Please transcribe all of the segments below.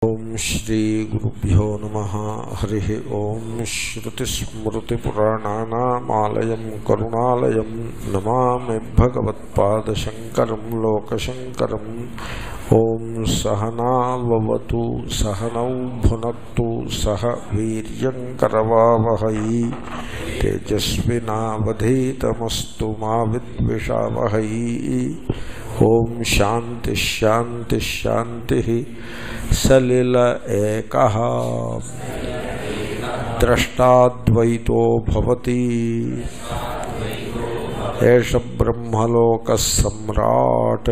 ఓం శ్రీ గురుభ్యో నమ హరి ఓం శ్రుతిస్మృతిపురాణానామాలయం కరుణాలయం నమామి భగవత్పాదశంకరం లోకశంకరం ఓం సహనావతు సహనౌ భునత్తు సహ వీర్యంకరవావహై తేజస్వినావధీతమస్తు మా విద్విషావహై ఓం శాంతి శాంతి శాంతి సలిల ఏక ద్రష్టాద్వైతో భవతి ఏష బ్రహ్మలోక సమ్రాట్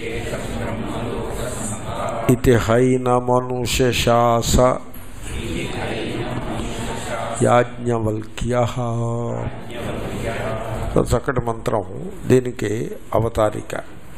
ఇది హైనమనుశాస యాజ్ఞవల్క్య చక్కటి మంత్రం దీనికి అవతారిక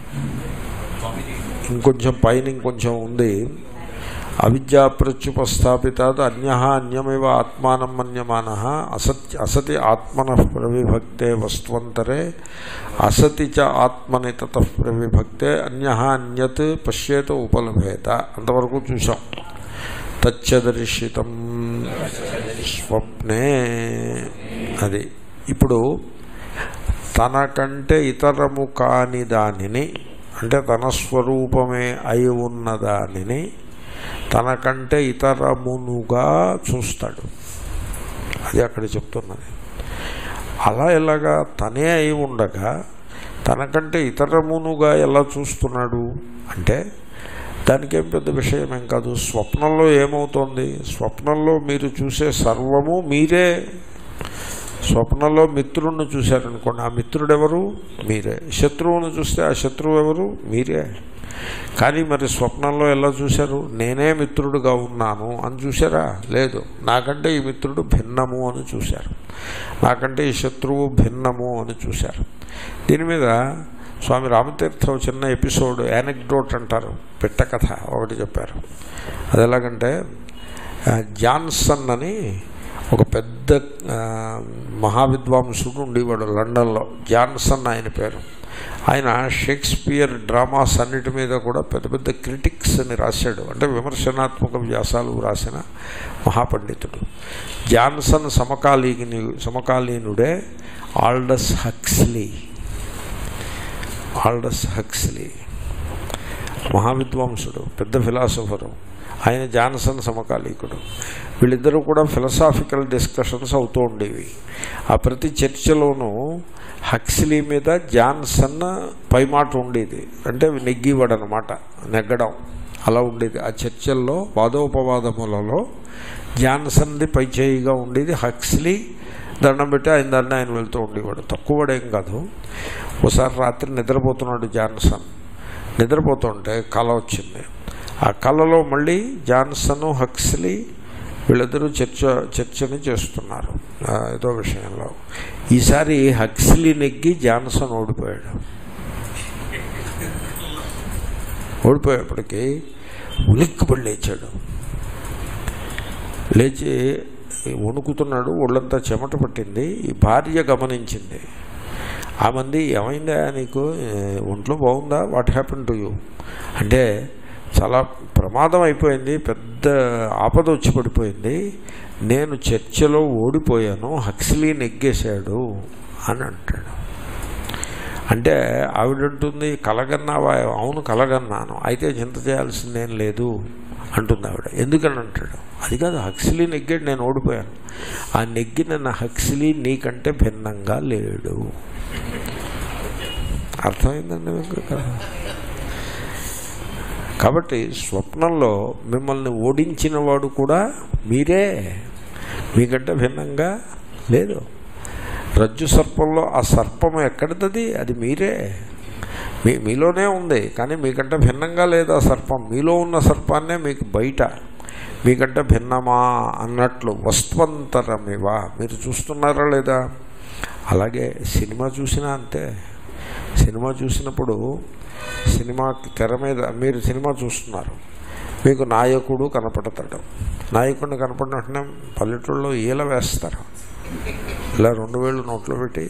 ఇంకొంచెం పైన ఇంకొంచెం ఉంది అవిద్యా ప్రత్యుపస్థాపితాత్ అన్య అన్యమివ ఆత్మానం మన్యమాన అసత్య అసతి ఆత్మన ప్రవిభక్తే వస్త్వంతరే అసతి చ ఆత్మని తత ప్రవిభక్తే అన్య అన్యత్ పశ్యేత ఉపలభేత అంతవరకు చూసాం తచ్చదర్శితం స్వప్నే అది ఇప్పుడు తనకంటే ఇతరము కాని దానిని అంటే తన స్వరూపమే అయి ఉన్న దానిని తనకంటే ఇతరమునుగా చూస్తాడు అది అక్కడ చెప్తున్నది అలా ఎలాగా తనే అయి ఉండగా తనకంటే ఇతరమునుగా ఎలా చూస్తున్నాడు అంటే దానికేం పెద్ద విషయం ఏం కాదు స్వప్నంలో ఏమవుతోంది స్వప్నంలో మీరు చూసే సర్వము మీరే స్వప్నంలో మిత్రుడిని చూశారనుకోండి ఆ మిత్రుడు ఎవరు మీరే శత్రువును చూస్తే ఆ శత్రువు ఎవరు మీరే కానీ మరి స్వప్నంలో ఎలా చూశారు నేనే మిత్రుడుగా ఉన్నాను అని చూసారా లేదు నాకంటే ఈ మిత్రుడు భిన్నము అని చూశారు నాకంటే ఈ శత్రువు భిన్నము అని చూశారు దీని మీద స్వామి రామతీర్థం చిన్న ఎపిసోడ్ యానెక్డోట్ అంటారు పిట్ట కథ ఒకటి చెప్పారు అది ఎలాగంటే జాన్సన్ అని ఒక పెద్ద మహావిద్వాంసుడు ఉండేవాడు లండన్లో జాన్సన్ ఆయన పేరు ఆయన షేక్స్పియర్ డ్రామాస్ అన్నిటి మీద కూడా పెద్ద పెద్ద క్రిటిక్స్ అని రాశాడు అంటే విమర్శనాత్మక వ్యాసాలు రాసిన మహాపండితుడు జాన్సన్ సమకాలీని సమకాలీనుడే ఆల్డస్ హక్స్లీ ఆల్డస్ హక్స్లీ మహావిద్వాంసుడు పెద్ద ఫిలాసఫరు ఆయన జాన్సన్ సమకాలీకుడు వీళ్ళిద్దరూ కూడా ఫిలసాఫికల్ డిస్కషన్స్ అవుతూ ఉండేవి ఆ ప్రతి చర్చలోనూ హక్స్లీ మీద జాన్సన్ పైమాట ఉండేది అంటే నెగ్గివాడు అనమాట నెగ్గడం అలా ఉండేది ఆ చర్చల్లో వాదోపవాదములలో జాన్సన్ది పైచేయిగా ఉండేది హక్స్లీ దండం పెట్టి ఆయన దాన్ని ఆయన వెళ్తూ ఉండేవాడు తక్కువడేం కాదు ఒకసారి రాత్రి నిద్రపోతున్నాడు జాన్సన్ నిద్రపోతుంటే కళ వచ్చింది ఆ కళలో మళ్ళీ జాన్సన్ హక్స్లీ వీళ్ళిద్దరూ చర్చ చర్చని చేస్తున్నారు ఏదో విషయంలో ఈసారి హక్స్లీ నెగ్గి జాన్సన్ ఓడిపోయాడు ఓడిపోయేప్పటికీ ఉలిక్కిపడి లేచాడు లేచి వణుకుతున్నాడు ఒళ్ళంతా చెమట పట్టింది ఈ భార్య గమనించింది ఆ మంది ఏమైందా నీకు ఒంట్లో బాగుందా వాట్ హ్యాపన్ టు యూ అంటే చాలా ప్రమాదం అయిపోయింది పెద్ద ఆపద వచ్చి పడిపోయింది నేను చర్చలో ఓడిపోయాను హక్స్లీ నెగ్గేశాడు అని అంటాడు అంటే ఆవిడంటుంది కలగన్నావా అవును కలగన్నాను అయితే చింత చేయాల్సిందేం లేదు అంటుంది ఆవిడ ఎందుకని అంటాడు అది కాదు హక్స్లీ నెగ్గాడు నేను ఓడిపోయాను ఆ నెగ్గిన నా హక్స్లీ నీకంటే భిన్నంగా లేడు అర్థమైందండి మీకు కాబట్టి స్వప్నంలో మిమ్మల్ని ఓడించిన వాడు కూడా మీరే మీకంటే భిన్నంగా లేదు రజ్జు సర్పంలో ఆ సర్పం ఎక్కడిది అది మీరే మీ మీలోనే ఉంది కానీ మీకంటే భిన్నంగా లేదు ఆ సర్పం మీలో ఉన్న సర్పాన్నే మీకు బయట మీకంటే భిన్నమా అన్నట్లు వస్త్వంతరమివా మీరు చూస్తున్నారా లేదా అలాగే సినిమా చూసినా అంతే సినిమా చూసినప్పుడు సినిమా తెర మీద మీరు సినిమా చూస్తున్నారు మీకు నాయకుడు కనపడతాడు నాయకుడిని కనపడిన వెంటనే పల్లెటూళ్ళలో ఈల వేస్తారు ఇలా రెండు వేళ్ళు నోట్లో పెట్టి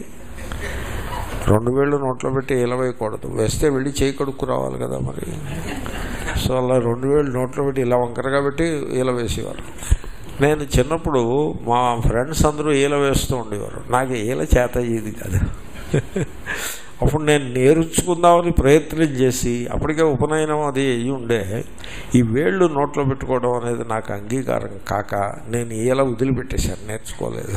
రెండు వేళ్ళు నోట్లో పెట్టి ఈల వేయకూడదు వేస్తే వెళ్ళి చేయి కడుక్కు రావాలి కదా మరి సో అలా రెండు వేలు నోట్లో పెట్టి ఇలా వంకరగా పెట్టి ఈల వేసేవారు నేను చిన్నప్పుడు మా ఫ్రెండ్స్ అందరూ ఈల వేస్తూ ఉండేవారు నాకు ఈల చేత ఇది కాదు అప్పుడు నేను నేర్చుకుందామని ప్రయత్నం చేసి అప్పటికే ఉపనయనం అది అయ్యి ఉండే ఈ వేళ్ళు నోట్లో పెట్టుకోవడం అనేది నాకు అంగీకారం కాక నేను ఈల వదిలిపెట్టేశాను నేర్చుకోలేదు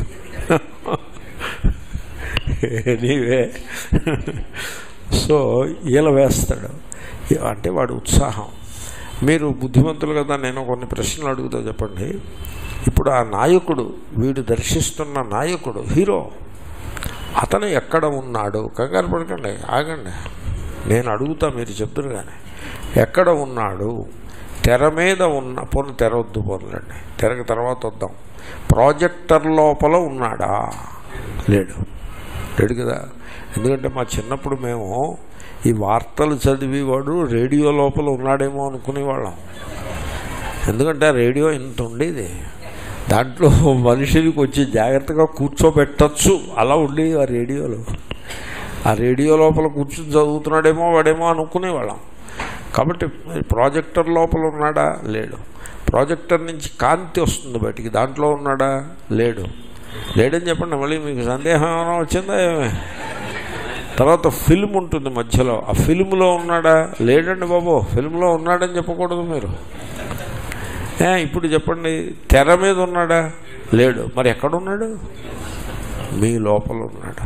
ఎనీవే సో ఈల వేస్తాడు అంటే వాడు ఉత్సాహం మీరు బుద్ధిమంతులు కదా నేను కొన్ని ప్రశ్నలు అడుగుతా చెప్పండి ఇప్పుడు ఆ నాయకుడు వీడు దర్శిస్తున్న నాయకుడు హీరో అతను ఎక్కడ ఉన్నాడు కంగారు పడకండి ఆగండి నేను అడుగుతా మీరు చెప్తురు కానీ ఎక్కడ ఉన్నాడు తెర మీద ఉన్న పోను తెర వద్దు పోనులండి తెరకి తర్వాత వద్దాం ప్రాజెక్టర్ లోపల ఉన్నాడా లేడు లేడు కదా ఎందుకంటే మా చిన్నప్పుడు మేము ఈ వార్తలు చదివేవాడు రేడియో లోపల ఉన్నాడేమో అనుకునేవాళ్ళం ఎందుకంటే ఆ రేడియో ఇంత ఉండేది దాంట్లో మనుషులకి వచ్చి జాగ్రత్తగా కూర్చోబెట్టచ్చు అలా ఉండేది ఆ రేడియోలో ఆ రేడియో లోపల కూర్చుని చదువుతున్నాడేమో వాడేమో అనుకునేవాళ్ళం కాబట్టి ప్రాజెక్టర్ లోపల ఉన్నాడా లేడు ప్రాజెక్టర్ నుంచి కాంతి వస్తుంది బయటికి దాంట్లో ఉన్నాడా లేడు లేడని చెప్పండి మళ్ళీ మీకు సందేహం ఏమైనా వచ్చిందా ఏమే తర్వాత ఫిల్మ్ ఉంటుంది మధ్యలో ఆ ఫిల్మ్లో ఉన్నాడా లేడండి బాబు ఫిల్మ్లో ఉన్నాడని చెప్పకూడదు మీరు ఏ, ఇప్పుడు చెప్పండి తెర మీద ఉన్నాడా లేడు మరి ఎక్కడున్నాడు మీ లోపల ఉన్నాడు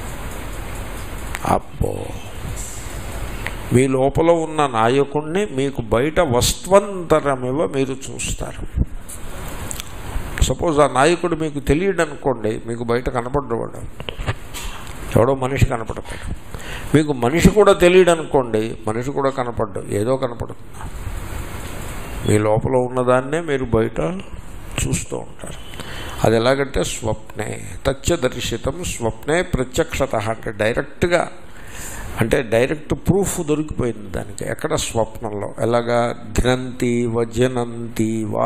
అబ్బో మీ లోపల ఉన్న నాయకుణ్ణి మీకు బయట వస్త్వంతరమివ మీరు చూస్తారు సపోజ్ ఆ నాయకుడు మీకు తెలియడు అనుకోండి మీకు బయట కనపడ్డవాడు ఎవడో మనిషి కనపడతాడు మీకు మనిషి కూడా తెలియడు అనుకోండి మనిషి కూడా కనపడ్డు ఏదో కనపడుతుంది మీ లోపల ఉన్నదాన్నే మీరు బయట చూస్తూ ఉంటారు అది ఎలాగంటే స్వప్నే తచ్చ దర్శితం స్వప్నే ప్రత్యక్షత అంటే డైరెక్ట్గా అంటే డైరెక్ట్ ప్రూఫ్ దొరికిపోయింది దానికి ఎక్కడ స్వప్నంలో ఎలాగా ఘ్నంతి వజనంతి వా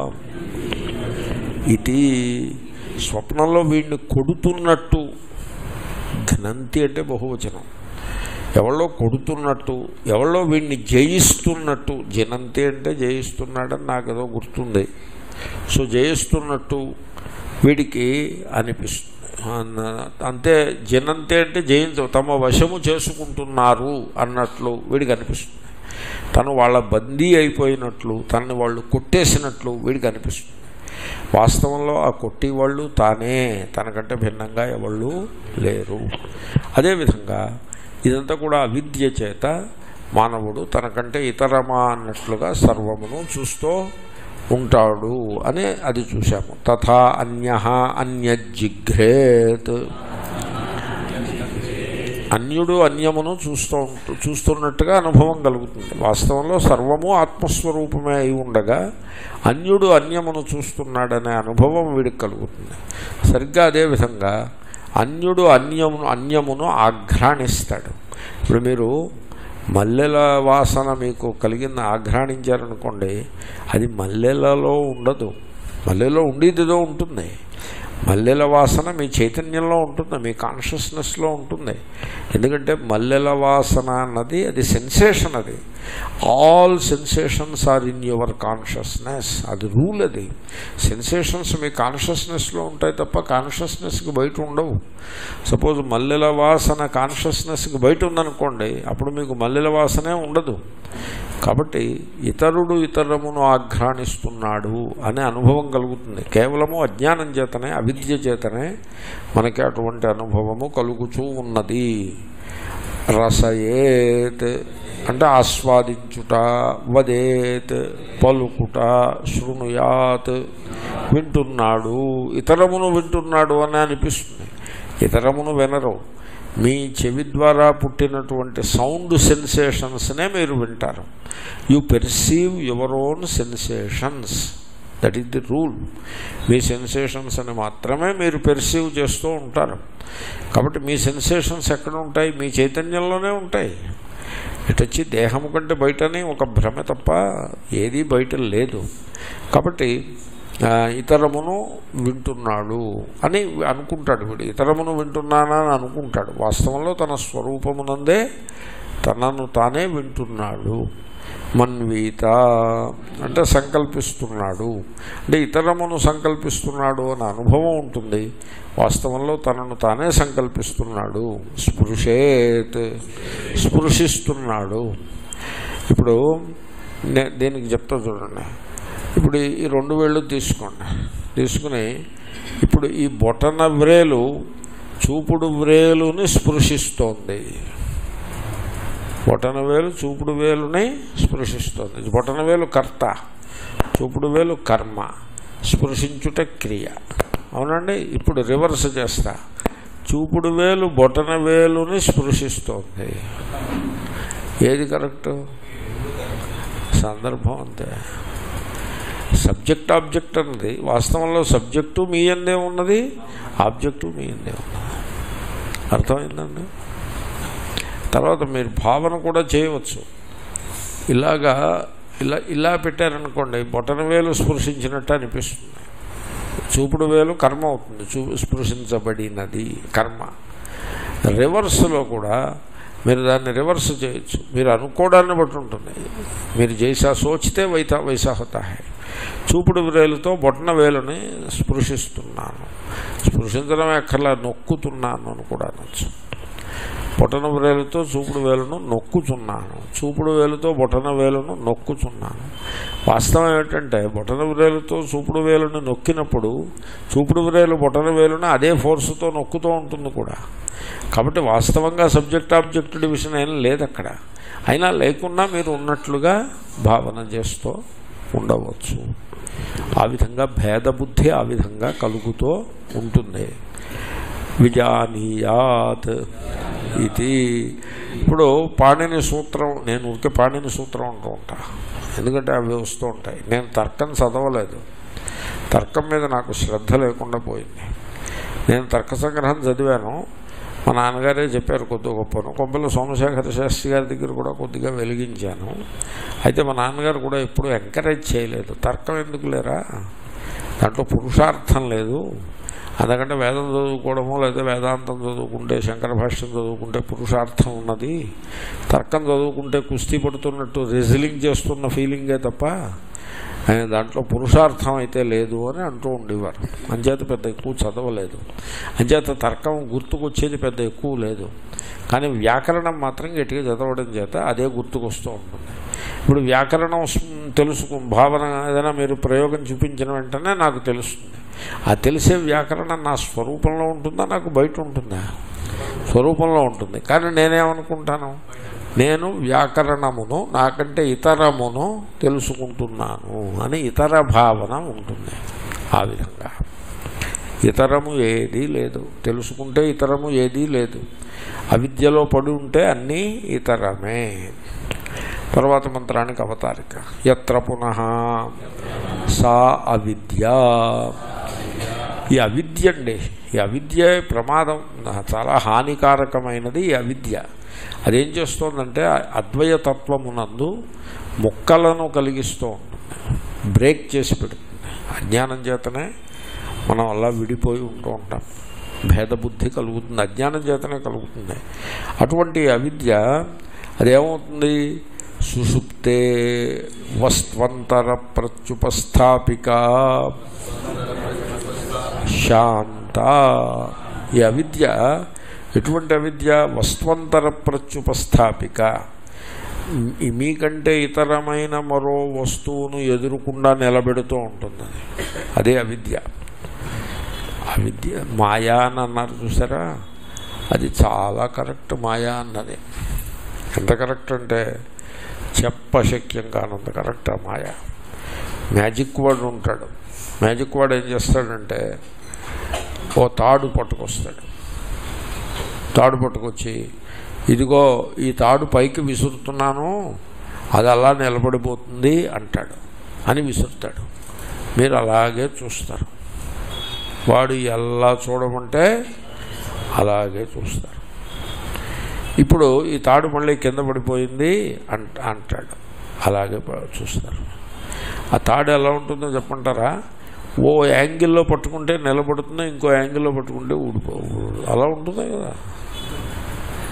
ఇది స్వప్నంలో వీడిని కొడుతున్నట్టు ఘ్నంతి అంటే బహువచనం ఎవళ్ళో కొడుతున్నట్టు ఎవళ్ళో వీడిని జయిస్తున్నట్టు జనంతి అంటే జయిస్తున్నాడని నాకు ఏదో గుర్తుంది సో జయిస్తున్నట్టు వీడికి అనిపిస్తుంది అంతే జనంతే అంటే జయించ తమ వశము చేసుకుంటున్నారు అన్నట్లు వీడికి అనిపిస్తుంది తను వాళ్ళ బందీ అయిపోయినట్లు తనని వాళ్ళు కొట్టేసినట్లు వీడికి అనిపిస్తుంది వాస్తవంలో ఆ కొట్టేవాళ్ళు తానే తనకంటే భిన్నంగా ఎవళ్ళు లేరు అదేవిధంగా ఇదంతా కూడా అవిద్య చేత మానవుడు తనకంటే ఇతరమా అన్నట్లుగా సర్వమును చూస్తూ ఉంటాడు అని అది చూశాము తథా అన్య అన్యజిఘ్రేత్ అన్యుడు అన్యమును చూస్తూ ఉంటూ చూస్తున్నట్టుగా అనుభవం కలుగుతుంది వాస్తవంలో సర్వము ఆత్మస్వరూపమే అయి ఉండగా అన్యుడు అన్యమును చూస్తున్నాడనే అనుభవం వీడికి కలుగుతుంది సరిగ్గా అదేవిధంగా అన్యుడు అన్యమును అన్యమును ఆఘ్రాణిస్తాడు ఇప్పుడు మీరు మల్లెల వాసన మీకు కలిగిన ఆఘ్రాణించారనుకోండి అది మల్లెలలో ఉండదు మల్లెలో ఉండేదిదో ఉంటుంది మల్లెల వాసన మీ చైతన్యంలో ఉంటుంది మీ కాన్షియస్నెస్లో ఉంటుంది ఎందుకంటే మల్లెల వాసన అన్నది అది సెన్సేషన్ అది all sensations are in your consciousness అది రూల్ అది సెన్సేషన్స్ మీ కాన్షియస్నెస్లో ఉంటాయి తప్ప కాన్షియస్నెస్కి బయట ఉండవు సపోజ్ మల్లెల వాసన కాన్షియస్నెస్కి బయట ఉందనుకోండి అప్పుడు మీకు మల్లెల వాసనే ఉండదు కాబట్టి ఇతరుడు ఇతరమును ఆఘ్రాణిస్తున్నాడు అనే అనుభవం కలుగుతుంది కేవలము అజ్ఞానం చేతనే అవిద్య చేతనే మనకి అటువంటి అనుభవము కలుగుచూ ఉన్నది రసయేత్ అంటే ఆస్వాదించుట వదేత్ పలుకుట శృణుయాత్ వింటున్నాడు ఇతరమును వింటున్నాడు అని అనిపిస్తుంది ఇతరమును వినరు మీ చెవి ద్వారా పుట్టినటువంటి సౌండ్ సెన్సేషన్స్నే మీరు వింటారు you perceive your own sensations that is the rule మీ సెన్సేషన్స్ అని మాత్రమే మీరు పెర్సీవ్ చేస్తూ ఉంటారు కాబట్టి మీ సెన్సేషన్స్ ఎక్కడ ఉంటాయి మీ చైతన్యంలోనే ఉంటాయి ఇటొచ్చి దేహము కంటే బయటనే ఒక భ్రమ తప్ప ఏదీ బయట లేదు కాబట్టి ఆ, ఇతరమును వింటున్నాడు అని అనుకుంటాడు వీడు ఇతరమును వింటున్నానని అనుకుంటాడు వాస్తవంలో తన స్వరూపమునందే తనను తానే వింటున్నాడు మన్వీత అంటే సంకల్పిస్తున్నాడు అంటే ఇతరమును సంకల్పిస్తున్నాడు అనే అనుభవం ఉంటుంది వాస్తవంలో తనను తానే సంకల్పిస్తున్నాడు స్పృశేత్ స్పృశిస్తున్నాడు ఇప్పుడు నే- దీనికి చెప్తా చూడండి ఇప్పుడు ఈ రెండు వేళ్ళు తీసుకోండి తీసుకుని ఇప్పుడు ఈ బొటన వ్రేలు చూపుడు వ్రేలుని స్పృశిస్తోంది బొటన వేలు చూపుడు వేలుని స్పృశిస్తోంది బొటన వేలు కర్త చూపుడు వేలు కర్మ స్పృశించుట క్రియ అవునండి ఇప్పుడు రివర్స్ చేస్తా చూపుడు వేలు బొటన వేలుని స్పృశిస్తోంది ఏది కరెక్ట్ సందర్భం అంతే సబ్జెక్ట్ ఆబ్జెక్ట్ అన్నది వాస్తవంలో సబ్జెక్టు మీ అందే ఉన్నది ఆబ్జెక్టు మీ అందే ఉన్నది అర్థమైందండి తర్వాత మీరు భావన కూడా చేయవచ్చు ఇలాగా ఇలా ఇలా పెట్టారనుకోండి బొటన వేలు స్పృశించినట్టు అనిపిస్తుంది చూపుడు వేలు కర్మ అవుతుంది చూ స్పృశించబడినది కర్మ రివర్స్లో కూడా మీరు దాన్ని రివర్స్ చేయొచ్చు మీరు అనుకోవడాన్ని బట్టి ఉంటుంది మీరు జైసా సోచితే వైతా వైసా హోతా హై చూపుడు వేలుతో బొటన వేలుని స్పృశిస్తున్నాను స్పృశించడం ఎక్కర్లా నొక్కుతున్నాను అని కూడా అనొచ్చు బొటన వేలుతో చూపుడు వేలును నొక్కుచున్నాను చూపుడు వేలుతో బొటన వేలును నొక్కుచున్నాను వాస్తవం ఏమిటంటే బొటన వేలుతో చూపుడు వేలును నొక్కినప్పుడు చూపుడు వేలు బొటన వేలును అదే ఫోర్సుతో నొక్కుతూ ఉంటుంది కూడా కాబట్టి వాస్తవంగా సబ్జెక్ట్ ఆబ్జెక్ట్ డివిజన్ ఏం లేదు అక్కడ అయినా లేకున్నా మీరు ఉన్నట్లుగా భావన చేస్తూ ఉండవచ్చు ఆ విధంగా భేదబుద్ధి ఆ విధంగా కలుగుతూ ఉంటుంది విజానీయాత్ ఇది ఇప్పుడు పాణిని సూత్రం నేను ఊరికే పాణిని సూత్రం అంటూ ఉంటా ఎందుకంటే అవి వస్తూ ఉంటాయి నేను తర్కం చదవలేదు తర్కం మీద నాకు శ్రద్ధ లేకుండా పోయింది నేను తర్క సంగ్రహం చదివాను మా నాన్నగారే చెప్పారు కొద్ది గొప్పను కొంపలో సోమశేఖర శాస్త్రి గారి దగ్గర కూడా కొద్దిగా వెలిగించాను అయితే మా నాన్నగారు కూడా ఎప్పుడూ ఎంకరేజ్ చేయలేదు తర్కం ఎందుకు లేరా దాంట్లో పురుషార్థం లేదు అందుకంటే వేదం చదువుకోవడము లేదా వేదాంతం చదువుకుంటే శంకర భాష్యం చదువుకుంటే పురుషార్థం ఉన్నది తర్కం చదువుకుంటే కుస్తీ పడుతున్నట్టు రెజిలింగ్ చేస్తున్న ఫీలింగే తప్ప ఆయన దాంట్లో పురుషార్థం అయితే లేదు అని అంటూ ఉండేవారు అంచేత పెద్ద ఎక్కువ చదవలేదు అంచేత తర్కం గుర్తుకొచ్చేది పెద్ద ఎక్కువ లేదు కానీ వ్యాకరణం మాత్రం గట్టిగా చదవడం చేత అదే గుర్తుకొస్తూ ఉంటుంది ఇప్పుడు వ్యాకరణం స్- తెలుసుకు భావన ఏదైనా మీరు ప్రయోగం చూపించిన వెంటనే నాకు తెలుస్తుంది ఆ తెలిసే వ్యాకరణం నా స్వరూపంలో ఉంటుందా నాకు బయట ఉంటుందా స్వరూపంలో ఉంటుంది కానీ నేనేమనుకుంటాను నేను వ్యాకరణమును నాకంటే ఇతరమును తెలుసుకుంటున్నాను అని ఇతర భావన ఉంటుంది ఆ విధంగా ఇతరము ఏదీ లేదు తెలుసుకుంటే ఇతరము ఏదీ లేదు అవిద్యలో పడి ఉంటే అన్నీ ఇతరమే తర్వాత మంత్రానికి అవతారిక ఎత్ర పునః సా అవిద్య ఈ అవిద్య అండి ఈ అవిద్య ప్రమాదం చాలా హానికారకమైనది ఈ అవిద్య అదేం చేస్తోందంటే అద్వయతత్వమునందు ముక్కలను కలిగిస్తూ ఉంటుంది బ్రేక్ చేసి పెడుతుంది అజ్ఞానం చేతనే మనం అలా విడిపోయి ఉంటూ ఉంటాం భేదబుద్ధి కలుగుతుంది అజ్ఞానం చేతనే కలుగుతుంది అటువంటి అవిద్య అదేమవుతుంది సుషుప్తే వస్త్వంతర ప్రత్యుపస్థాపిక శాంత ఈ అవిద్య ఎటువంటి అవిద్య వస్త్వంతర ప్రత్యుపస్థాపిక ఈ మీకంటే ఇతరమైన మరో వస్తువును ఎదురుకుండా నిలబెడుతూ ఉంటుంది అది. అదే అవిద్య అవిద్య మాయా అని అన్నారు చూసారా అది చాలా కరెక్ట్ మాయా అన్నది ఎంత కరెక్ట్ అంటే చెప్పశక్యం కానంత కరెక్ట్ ఆ మాయ మ్యాజిక్ వాడు ఉంటాడు మ్యాజిక్ వాడు ఏం చేస్తాడంటే ఓ తాడు పట్టుకొస్తాడు తాడు పట్టుకొచ్చి ఇదిగో ఈ తాడు పైకి విసురుతున్నాను అది అలా నిలబడిపోతుంది అంటాడు అని విసురుతాడు మీరు అలాగే చూస్తారు వాడు ఎలా చూడమంటే అలాగే చూస్తారు ఇప్పుడు ఈ తాడు మళ్ళీ కింద పడిపోయింది అంట అంటాడు అలాగే ప- చూస్తారు ఆ తాడు ఎలా ఉంటుందో చెప్పంటారా ఓ యాంగిల్లో పట్టుకుంటే నిలబడుతుంది ఇంకో యాంగిల్లో పట్టుకుంటే ఊడిపో అలా ఉంటుంది కదా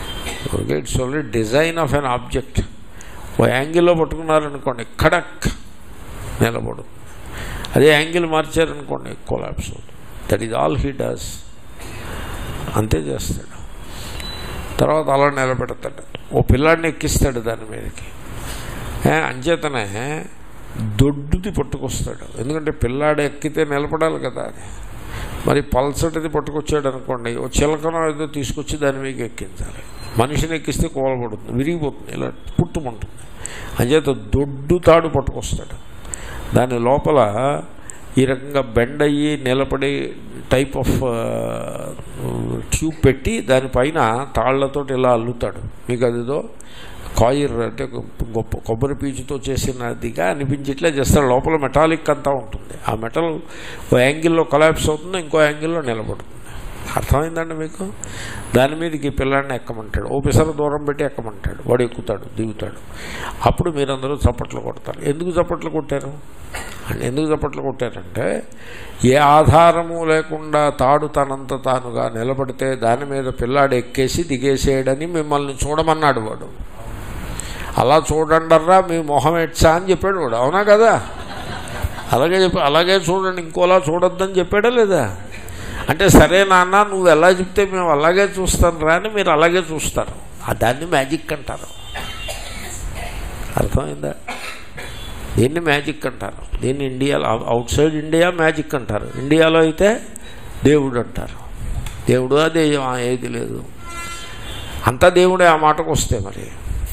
okay it's only design of an object ఓ యాంగిల్లో పట్టుకున్నారనుకోండి కడక్ నిలబడు అదే యాంగిల్ మార్చారనుకోండి కొలాప్స్ అవుతుంది that is all he does అంతే చేస్తాడు తర్వాత అలా నిలబెడతాడు ఓ పిల్లాడిని ఎక్కిస్తాడు దాని మీదకి ఏ, అంచేతనే దొడ్డుది పట్టుకొస్తాడు ఎందుకంటే పిల్లాడు ఎక్కితే నిలబడాలి కదా అది మరి పల్సటిది పట్టుకొచ్చాడు అనుకోండి ఓ చిలకన ఏదో తీసుకొచ్చి దాని మీద ఎక్కించాలి మనిషిని ఎక్కిస్తే కోలపడుతుంది విరిగిపోతుంది ఇలా పుట్టుమంటుంది అంచేత దొడ్డు తాడు పట్టుకొస్తాడు దాని లోపల ఈ రకంగా బెండ్ అయ్యి నిలబడి టైప్ ఆఫ్ ట్యూబ్ పెట్టి దానిపైన తాళ్లతోటి ఇలా అల్లుతాడు మీకు అదిదో కాయిర్ అంటే గొప్ప కొబ్బరి పీచుతో చేసినదిగా అనిపించేట్లే చేస్తాడు లోపల మెటాలిక్ అంతా ఉంటుంది ఆ మెటల్ ఓ యాంగిల్లో కొలాప్స్ అవుతుంది ఇంకో యాంగిల్లో నిలబడుతుంది అర్థమైందండి మీకు దాని మీదకి ఈ పిల్లాడిని ఎక్కమంటాడు ఓ పిసర దూరం పెట్టి ఎక్కమంటాడు వాడు ఎక్కుతాడు దిగుతాడు అప్పుడు మీరందరూ చప్పట్లు కొడతారు ఎందుకు చప్పట్లు కొట్టారు అంటే ఎందుకు చప్పట్లు కొట్టారంటే ఏ ఆధారము లేకుండా తాడు తనంత తానుగా నిలబడితే దాని మీద పిల్లాడు ఎక్కేసి దిగేసేయడని మిమ్మల్ని చూడమన్నాడు వాడు అలా చూడండర్రా మీ మొహం ఎట్సా అని చెప్పాడు వాడు అవునా కదా అలాగే చెప్పి అలాగే చూడండి ఇంకోలా చూడొద్దని చెప్పాడా లేదా అంటే సరే నాన్న నువ్వు ఎలా చెప్తే మేము అలాగే చూస్తాం రా అని మీరు అలాగే చూస్తారు ఆ దాన్ని మ్యాజిక్ అంటారు అర్థమైందా దీన్ని మ్యాజిక్ అంటారు దీన్ని ఇండియాలో అవుట్ సైడ్ ఇండియా మ్యాజిక్ అంటారు ఇండియాలో అయితే దేవుడు అంటారు దేవుడు అదే ఏది లేదు అంతా దేవుడే ఆ మాటకు వస్తే మరి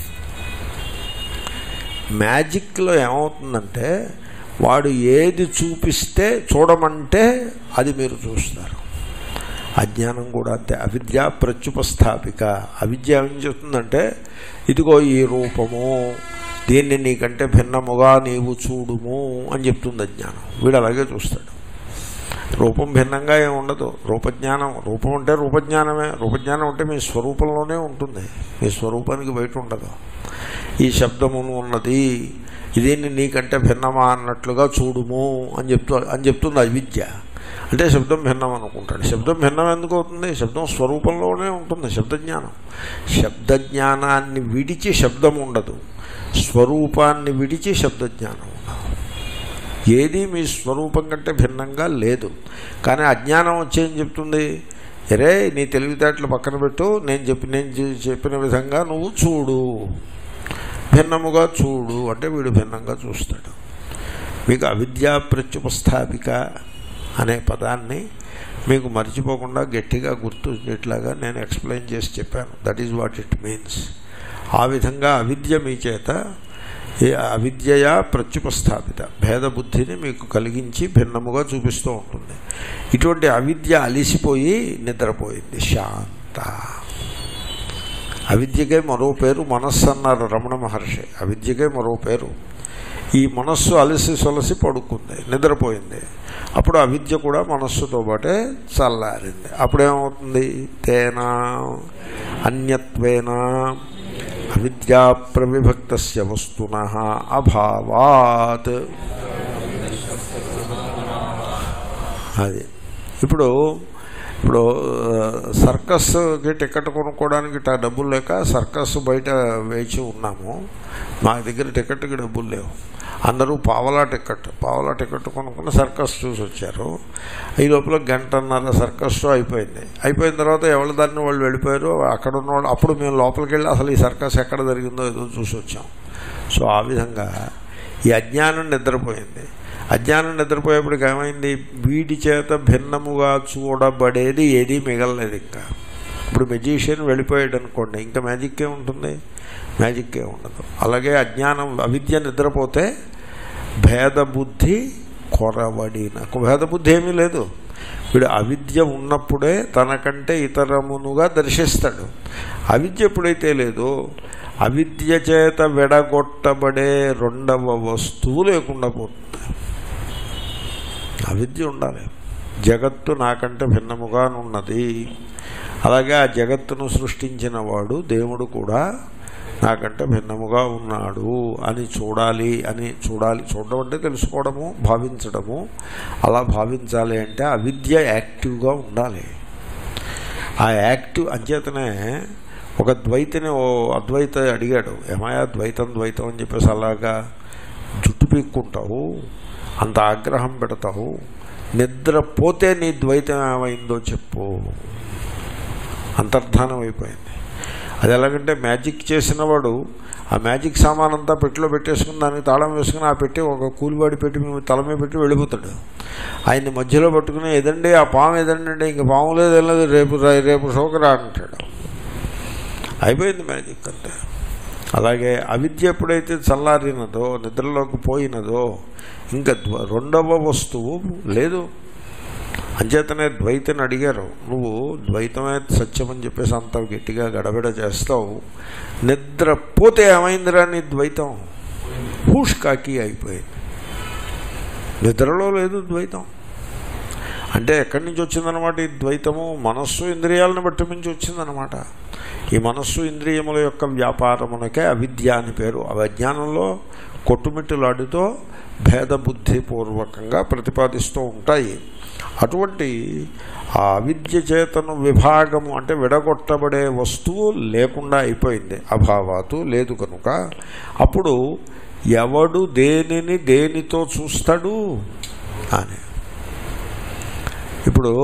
మ్యాజిక్లో ఏమవుతుందంటే వాడు ఏది చూపిస్తే చూడమంటే అది మీరు చూస్తారు అజ్ఞానం కూడా అంతే అవిద్య ప్రత్యుపస్థాపిక అవిద్య ఏం చెప్తుందంటే ఇదిగో ఈ రూపము దీన్ని నీకంటే భిన్నముగా నీవు చూడుము అని చెప్తుంది అజ్ఞానం వీడు అలాగే చూస్తాడు రూపం భిన్నంగా ఏమి ఉండదు రూపజ్ఞానం రూపం అంటే రూపజ్ఞానమే రూపజ్ఞానం అంటే మీ స్వరూపంలోనే ఉంటుంది మీ స్వరూపానికి బయట ఉండదు ఈ శబ్దమును ఉన్నది ఇదేంటి నీకంటే భిన్నమా అన్నట్లుగా చూడుము అని చెప్తూ అని చెప్తుంది అవిద్య అంటే శబ్దం భిన్నం అనుకుంటాడు శబ్దం భిన్నం ఎందుకు అవుతుంది శబ్దం స్వరూపంలోనే ఉంటుంది శబ్దజ్ఞానం శబ్దజ్ఞానాన్ని విడిచి శబ్దం ఉండదు స్వరూపాన్ని విడిచి శబ్దజ్ఞానం ఉండదు ఏది మీ స్వరూపం కంటే భిన్నంగా లేదు కానీ అజ్ఞానం వచ్చేం చెప్తుంది అరే నీ తెలివితేటలు పక్కన పెట్టు నేను చెప్పి నేను చె- చెప్పిన విధంగా నువ్వు చూడు భిన్నముగా చూడు అంటే వీడు భిన్నంగా చూస్తాడు మీకు అవిద్యా ప్రత్యుపస్థాపిక అనే పదాన్ని మీకు మర్చిపోకుండా గట్టిగా గుర్తుండేట్లాగా నేను ఎక్స్ప్లెయిన్ చేసి చెప్పాను that is what it means ఆ విధంగా అవిద్య మీ చేత ఏ అవిద్యయా ప్రత్యుపస్థాపిత భేద బుద్ధిని మీకు కలిగించి భిన్నముగా చూపిస్తూ ఉంటుంది ఇటువంటి అవిద్య అలిసిపోయి నిద్రపోయింది శాంత అవిద్యకే మరో పేరు మనస్సు అన్నారు రమణ మహర్షి అవిద్యకే మరో పేరు ఈ మనస్సు అలసి సొలసి పడుకుంది నిద్రపోయింది అప్పుడు అవిద్య కూడా మనస్సుతో పాటే చల్లారింది అప్పుడేమవుతుంది తేనా అన్యత్వేన అవిద్యా ప్రవిభక్త వస్తున అభావాత్ అది ఇప్పుడు ఇప్పుడు ఆ, సర్కస్కి టికెట్ కొనుక్కోవడానికి ట- డబ్బులు లేక సర్కస్ బయట వేచి ఉన్నాము మా దగ్గర టికెట్కి డబ్బులు లేవు అందరూ పావలా టికెట్ పావలా టికెట్ కొనుక్కుని సర్కస్ చూసి వచ్చారు ఈ లోపల గంటన్నర సర్కస్ షో అయిపోయింది అయిపోయిన తర్వాత ఎవరి దాన్ని వాళ్ళు వెళ్ళిపోయారు అక్కడ ఉన్న వాళ్ళు అప్పుడు మేము లోపలికి వెళ్ళి అసలు ఈ సర్కస్ ఎక్కడ జరిగిందో ఏదో చూసి వచ్చాం సో ఆ విధంగా ఈ అజ్ఞానం నిద్రపోయింది అజ్ఞానం నిద్రపోయేప్పటికి ఏమైంది వీడి చేత భిన్నముగా చూడబడేది ఏదీ మిగలలేదు ఇంకా ఇప్పుడు మెజీషియన్ వెళ్ళిపోయాడు అనుకోండి ఇంకా మ్యాజిక్కే ఉంటుంది మ్యాజిక్కే ఉండదు అలాగే అజ్ఞానం అవిద్య నిద్రపోతే భేద బుద్ధి కొరవడిన భేద బుద్ధి ఏమీ లేదు వీడు అవిద్య ఉన్నప్పుడే తనకంటే ఇతరమునుగా దర్శిస్తాడు అవిద్య ఎప్పుడైతే లేదో అవిద్య చేత విడగొట్టబడే రెండవ వస్తువు లేకుండా పోతుంది అవిద్య ఉండాలి జగత్తు నాకంటే భిన్నముగా ఉన్నది అలాగే ఆ జగత్తును సృష్టించిన వాడు దేవుడు కూడా నాకంటే భిన్నముగా ఉన్నాడు అని చూడాలి అని చూడాలి చూడడం అంటే తెలుసుకోవడము భావించడము అలా భావించాలి అంటే అవిద్య యాక్టివ్గా ఉండాలి ఆ యాక్టివ్ అంచేతనే ఒక ద్వైతిని ఓ అద్వైత అడిగాడు ఏమయ్యా ద్వైతం ద్వైతం అని చెప్పేసి అలాగా జుట్టు పీక్కుంటావు అంత ఆగ్రహం పెడతావు నిద్రపోతే నీ ద్వైతం ఏమైందో చెప్పు అంతర్ధానం అయిపోయింది అది ఎలాగంటే మ్యాజిక్ చేసిన వాడు ఆ మ్యాజిక్ సామాన్ అంతా పెట్టిలో పెట్టేసుకుని దానికి తాళం వేసుకుని ఆ పెట్టి ఒక కూలివాడి పెట్టి మేము తల మీద పెట్టి వెళ్ళిపోతాడు ఆయన్ని మధ్యలో పట్టుకుని ఏదండి ఆ పాము ఏదండి అంటే ఇంక పాము లేదు ఏం లేదు రేపు రా- రేపు షోకరా అంటాడు అయిపోయింది మ్యాజిక్ అంతే అలాగే అవిద్య ఎప్పుడైతే చల్లారినదో నిద్రలోకి పోయినదో ఇంకా ద్వ- రెండవ వస్తువు లేదు అంచేతనే ద్వైతని అడిగారు నువ్వు ద్వైతమే సత్యం అని చెప్పేసి అంత గట్టిగా గడబిడ చేస్తావు నిద్రపోతే ఏమైందిరా నీ ద్వైతం హూష్ కాకి అయిపోయింది నిద్రలో లేదు ద్వైతం అంటే ఎక్కడి నుంచి వచ్చిందనమాట ఈ ద్వైతము మనస్సు ఇంద్రియాలను బట్టి నుంచి వచ్చిందనమాట ఈ మనస్సు ఇంద్రియముల యొక్క వ్యాపారమునకే అవిద్య అని పేరు అవిజ్ఞానంలో కొట్టుమిట్టులాడుతో భేదబుద్ధిపూర్వకంగా ప్రతిపాదిస్తూ ఉంటాయి అటువంటి ఆ అవిద్య చేతను విభాగము అంటే విడగొట్టబడే వస్తువు లేకుండా అయిపోయింది అభావాతు లేదు కనుక అప్పుడు ఎవడు దేనిని దేనితో చూస్తాడు అని ఇప్పుడు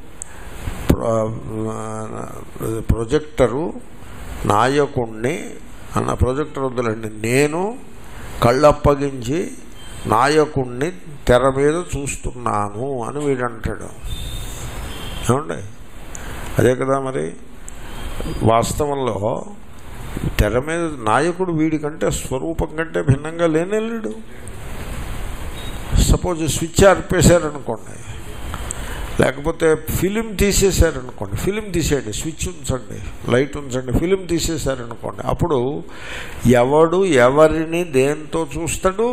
ప్ర- ప్రొజెక్టరు నాయకుణ్ణి అన్న ప్రొజెక్టర్ వద్దులండి నేను కళ్ళప్పగించి నాయకుణ్ణి తెర మీద చూస్తున్నాను అని వీడు అంటాడు ఏమండి అదే కదా మరి వాస్తవంలో తెర మీద నాయకుడు వీడికంటే స్వరూపం కంటే భిన్నంగా లేనేలేడు సపోజ్ స్విచ్ ఆర్పేశారనుకోండి లేకపోతే ఫిలిం తీసేశారనుకోండి ఫిలిం తీసేయండి స్విచ్ ఉంచండి లైట్ ఉంచండి ఫిలిం తీసేశారనుకోండి అప్పుడు ఎవడు ఎవరిని దేంతో చూస్తాడు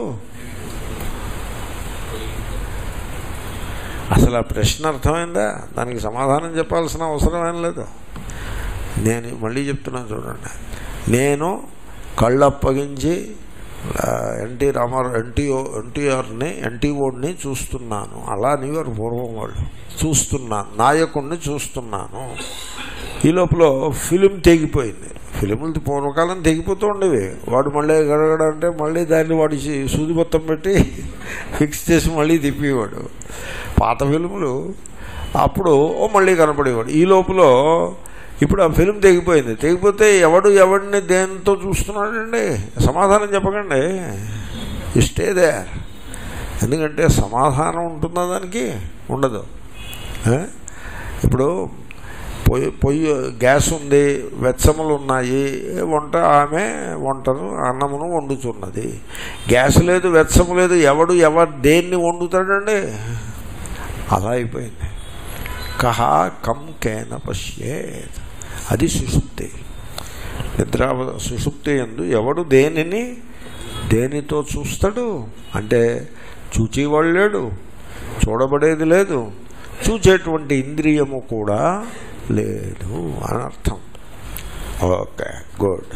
అసలు ఆ ప్రశ్న అర్థమైందా దానికి సమాధానం చెప్పాల్సిన అవసరం ఏం లేదు నేను మళ్ళీ చెప్తున్నాను చూడండి నేను కళ్ళు అప్పగించి ఆ, ఎన్టీ రామారావు ఎన్టీఓ ఎన్టీఆర్ని ఎన్టీఓడిని చూస్తున్నాను అలా అనేవారు పూర్వం వాళ్ళు చూస్తున్నాను నాయకుడిని చూస్తున్నాను ఈ లోపల ఫిలిం తెగిపోయింది ఫిలిములు పూర్వకాలం తెగిపోతూ ఉండేవి వాడు మళ్ళీ గడగడ అంటే మళ్ళీ దాన్ని వాడి చి- సూది మొత్తం పెట్టి ఫిక్స్ చేసి మళ్ళీ తిప్పేవాడు పాత ఫిలిములు అప్పుడు ఓ మళ్ళీ కనపడేవాడు ఈ లోపల ఇప్పుడు ఆ ఫిలిం తెగిపోయింది తెగిపోతే ఎవడు ఎవడిని దేంతో చూస్తున్నాడండి సమాధానం చెప్పకండి ఇష్టే దే ఎందుకంటే సమాధానం ఉంటుందా దానికి ఉండదు ఏ? ఇప్పుడు పొయ్యి పొయ్యి గ్యాస్ ఉంది వెచ్చములు ఉన్నాయి వంట ఆమె వంటను అన్నమును వండుతున్నది గ్యాస్ లేదు వెచ్చము లేదు ఎవడు ఎవరు దేన్ని వండుతాడండి అలా అయిపోయింది కహ కం కేన పశ్యేత్ అది సుషుప్తి నిద్ర సుషుప్తి ఎందు ఎవడు దేనిని దేనితో చూస్తాడు అంటే చూచేవాడు లేడు చూడబడేది లేదు చూచేటువంటి ఇంద్రియము కూడా లేదు అని అర్థం ఓకే గుడ్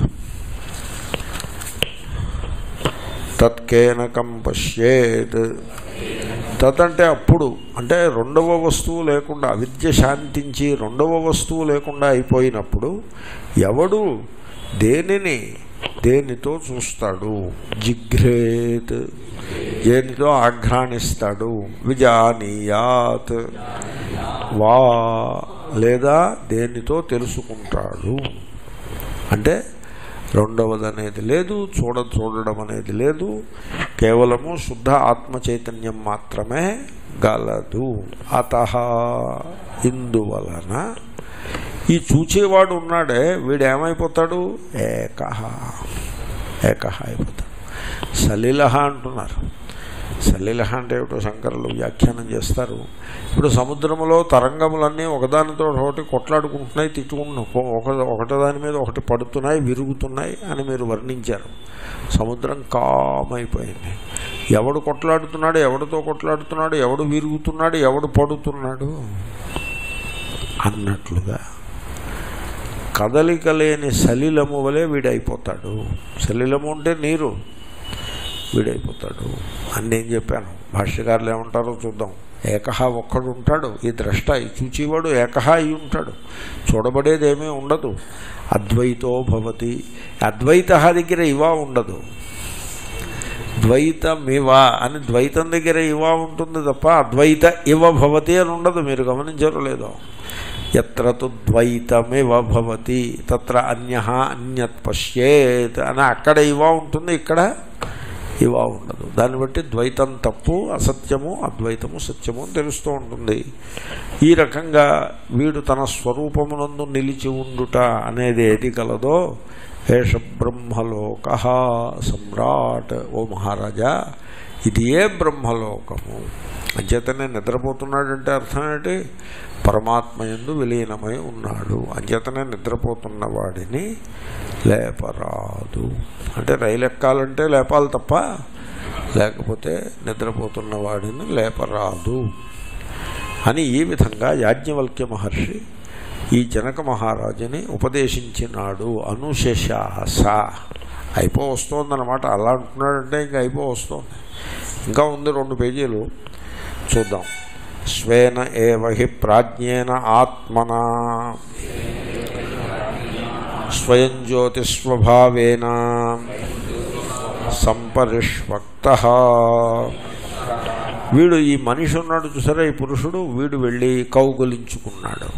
తత్కేనకం పశ్యేత్ తత్ అంటే అప్పుడు అంటే రెండవ వస్తువు లేకుండా అవిద్య శాంతించి రెండవ వస్తువు లేకుండా అయిపోయినప్పుడు ఎవడు దేనిని దేనితో చూస్తాడు జిఘ్రేత్ దేనితో ఆఘ్రాణిస్తాడు విజానీయాత్ వా లేదా దేనితో తెలుసుకుంటాడు అంటే రెండవది అనేది లేదు చూడ చూడడం అనేది లేదు కేవలము శుద్ధ ఆత్మ చైతన్యం మాత్రమే గలదు అత ఇందువలన ఈ చూచేవాడు ఉన్నాడే వీడు ఏమైపోతాడు ఏకహ ఏకహ అయిపోతాడు సలిలహ అంటున్నారు సలిలహ అంటే ఏమిటో శంకరులు వ్యాఖ్యానం చేస్తారు ఇప్పుడు సముద్రంలో తరంగములన్నీ ఒకదానితో ఒకటి కొట్లాడుకుంటున్నాయి తిట్టుకుంటున్నాయి ఒక ఒకటి మీద ఒకటి పడుతున్నాయి విరుగుతున్నాయి అని మీరు వర్ణించారు సముద్రం కామైపోయింది ఎవడు కొట్లాడుతున్నాడు ఎవడితో కొట్లాడుతున్నాడు ఎవడు విరుగుతున్నాడు ఎవడు పడుతున్నాడు అన్నట్లుగా కదలిక లేని సలిలము వలె వీడైపోతాడు సలిలము అంటే నీరు వీడైపోతాడు అని నేను చెప్పాను భాష్యకారులు ఏమంటారో చూద్దాం ఏకహ ఒక్కడు ఉంటాడు ఈ ద్రష్ట ఈ చూచేవాడు ఏకహ అయి ఉంటాడు చూడబడేదేమీ ఉండదు అద్వైతో భవతి అద్వైత దగ్గర ఇవా ఉండదు ద్వైతమివ అని ద్వైతం దగ్గర ఇవా ఉంటుంది తప్ప అద్వైత ఇవ భవతి అని ఉండదు మీరు గమనించారో లేదో ఎత్ర తు ద్వైతమివ భవతి తత్ర అన్య అన్యత్ పశ్యేత్ అని అక్కడ ఇవా ఉంటుంది ఇక్కడ ఇవా ఉండదు దాన్ని బట్టి ద్వైతం తప్పు అసత్యము అద్వైతము సత్యము అని తెలుస్తూ ఉంటుంది ఈ రకంగా వీడు తన స్వరూపమునందు నిలిచి ఉండుట అనేది ఏది కలదో ఏష బ్రహ్మలోక సమ్రాట్ ఓ మహారాజా ఇది ఏ బ్రహ్మలోకము అంచేతనే నిద్రపోతున్నాడంటే అర్థం ఏంటి పరమాత్మ ఎందు విలీనమై ఉన్నాడు అంచేతనే నిద్రపోతున్న వాడిని లేపరాదు అంటే రైలు ఎక్కాలంటే లేపాలి తప్ప లేకపోతే నిద్రపోతున్న వాడిని లేపరాదు అని ఈ విధంగా యాజ్ఞవల్క్య మహర్షి ఈ జనక మహారాజుని ఉపదేశించినాడు అనుశశాస అయిపో వస్తోందనమాట అలా అంటున్నాడంటే ఇంకా అయిపో వస్తోంది ఇంకా ఉంది రెండు పేజీలు చూద్దాం స్వేన ఏవ హి ప్రాజ్ఞేన ఆత్మనా స్వయం జ్యోతిస్వభావేన సంపరిష్వక్త వీడు ఈ మనిషి ఉన్నాడు చూసారా ఈ పురుషుడు వీడు వెళ్ళి కౌగులించుకున్నాడు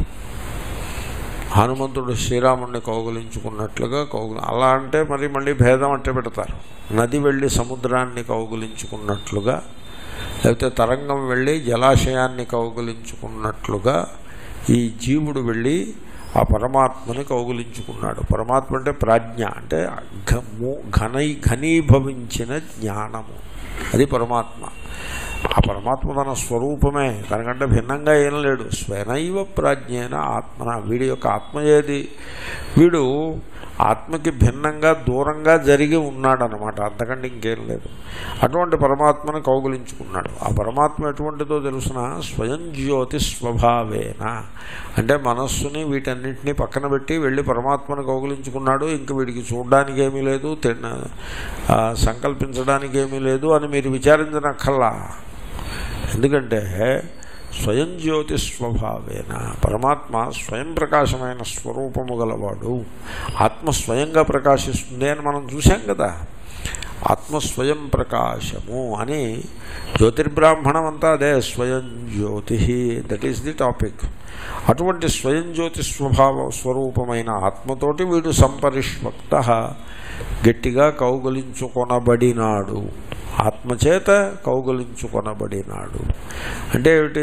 హనుమంతుడు శ్రీరాముడిని కౌగులించుకున్నట్లుగా కౌగులి అలా అంటే మరి మళ్ళీ భేదం అంటే పెడతారు నది వెళ్ళి సముద్రాన్ని కౌగులించుకున్నట్లుగా లేకపోతే తరంగం వెళ్ళి జలాశయాన్ని కౌగులించుకున్నట్లుగా ఈ జీవుడు వెళ్ళి ఆ పరమాత్మని కౌగులించుకున్నాడు పరమాత్మ అంటే ప్రాజ్ఞ అంటే ఘము ఘనై ఘనీభవించిన జ్ఞానము అది పరమాత్మ ఆ పరమాత్మ తన స్వరూపమే దానికంటే భిన్నంగా ఏం లేడు స్వనైవ ప్రాజ్ఞైన ఆత్మన వీడి యొక్క ఆత్మ ఏది వీడు ఆత్మకి భిన్నంగా దూరంగా జరిగి ఉన్నాడనమాట అంతకంటే ఇంకేం లేదు అటువంటి పరమాత్మను కౌగులించుకున్నాడు ఆ పరమాత్మ ఎటువంటిదో తెలుసిన స్వయం జ్యోతి స్వభావేన అంటే మనస్సుని వీటన్నింటినీ పక్కన పెట్టి వెళ్ళి పరమాత్మను కౌగులించుకున్నాడు ఇంక వీడికి చూడడానికి ఏమీ లేదు తిన్న సంకల్పించడానికి ఏమీ లేదు అని మీరు విచారించనక్కల్లా ఎందుకంటే స్వయం జ్యోతి స్వభావేన పరమాత్మ స్వయం ప్రకాశమైన స్వరూపము గలవాడు ఆత్మ స్వయంగా ప్రకాశిస్తుంది అని మనం చూసాం కదా ఆత్మ స్వయం ప్రకాశము అని జ్యోతిర్బ్రాహ్మణం అంతా అదే స్వయం జ్యోతి దట్ ఈస్ ది టాపిక్ అటువంటి స్వయం జ్యోతి స్వభావ స్వరూపమైన ఆత్మతోటి వీడు సంపరిష్వక్త గట్టిగా కౌగులించుకొనబడినాడు ఆత్మచేత కౌగులించుకొనబడినాడు అంటే ఏమిటి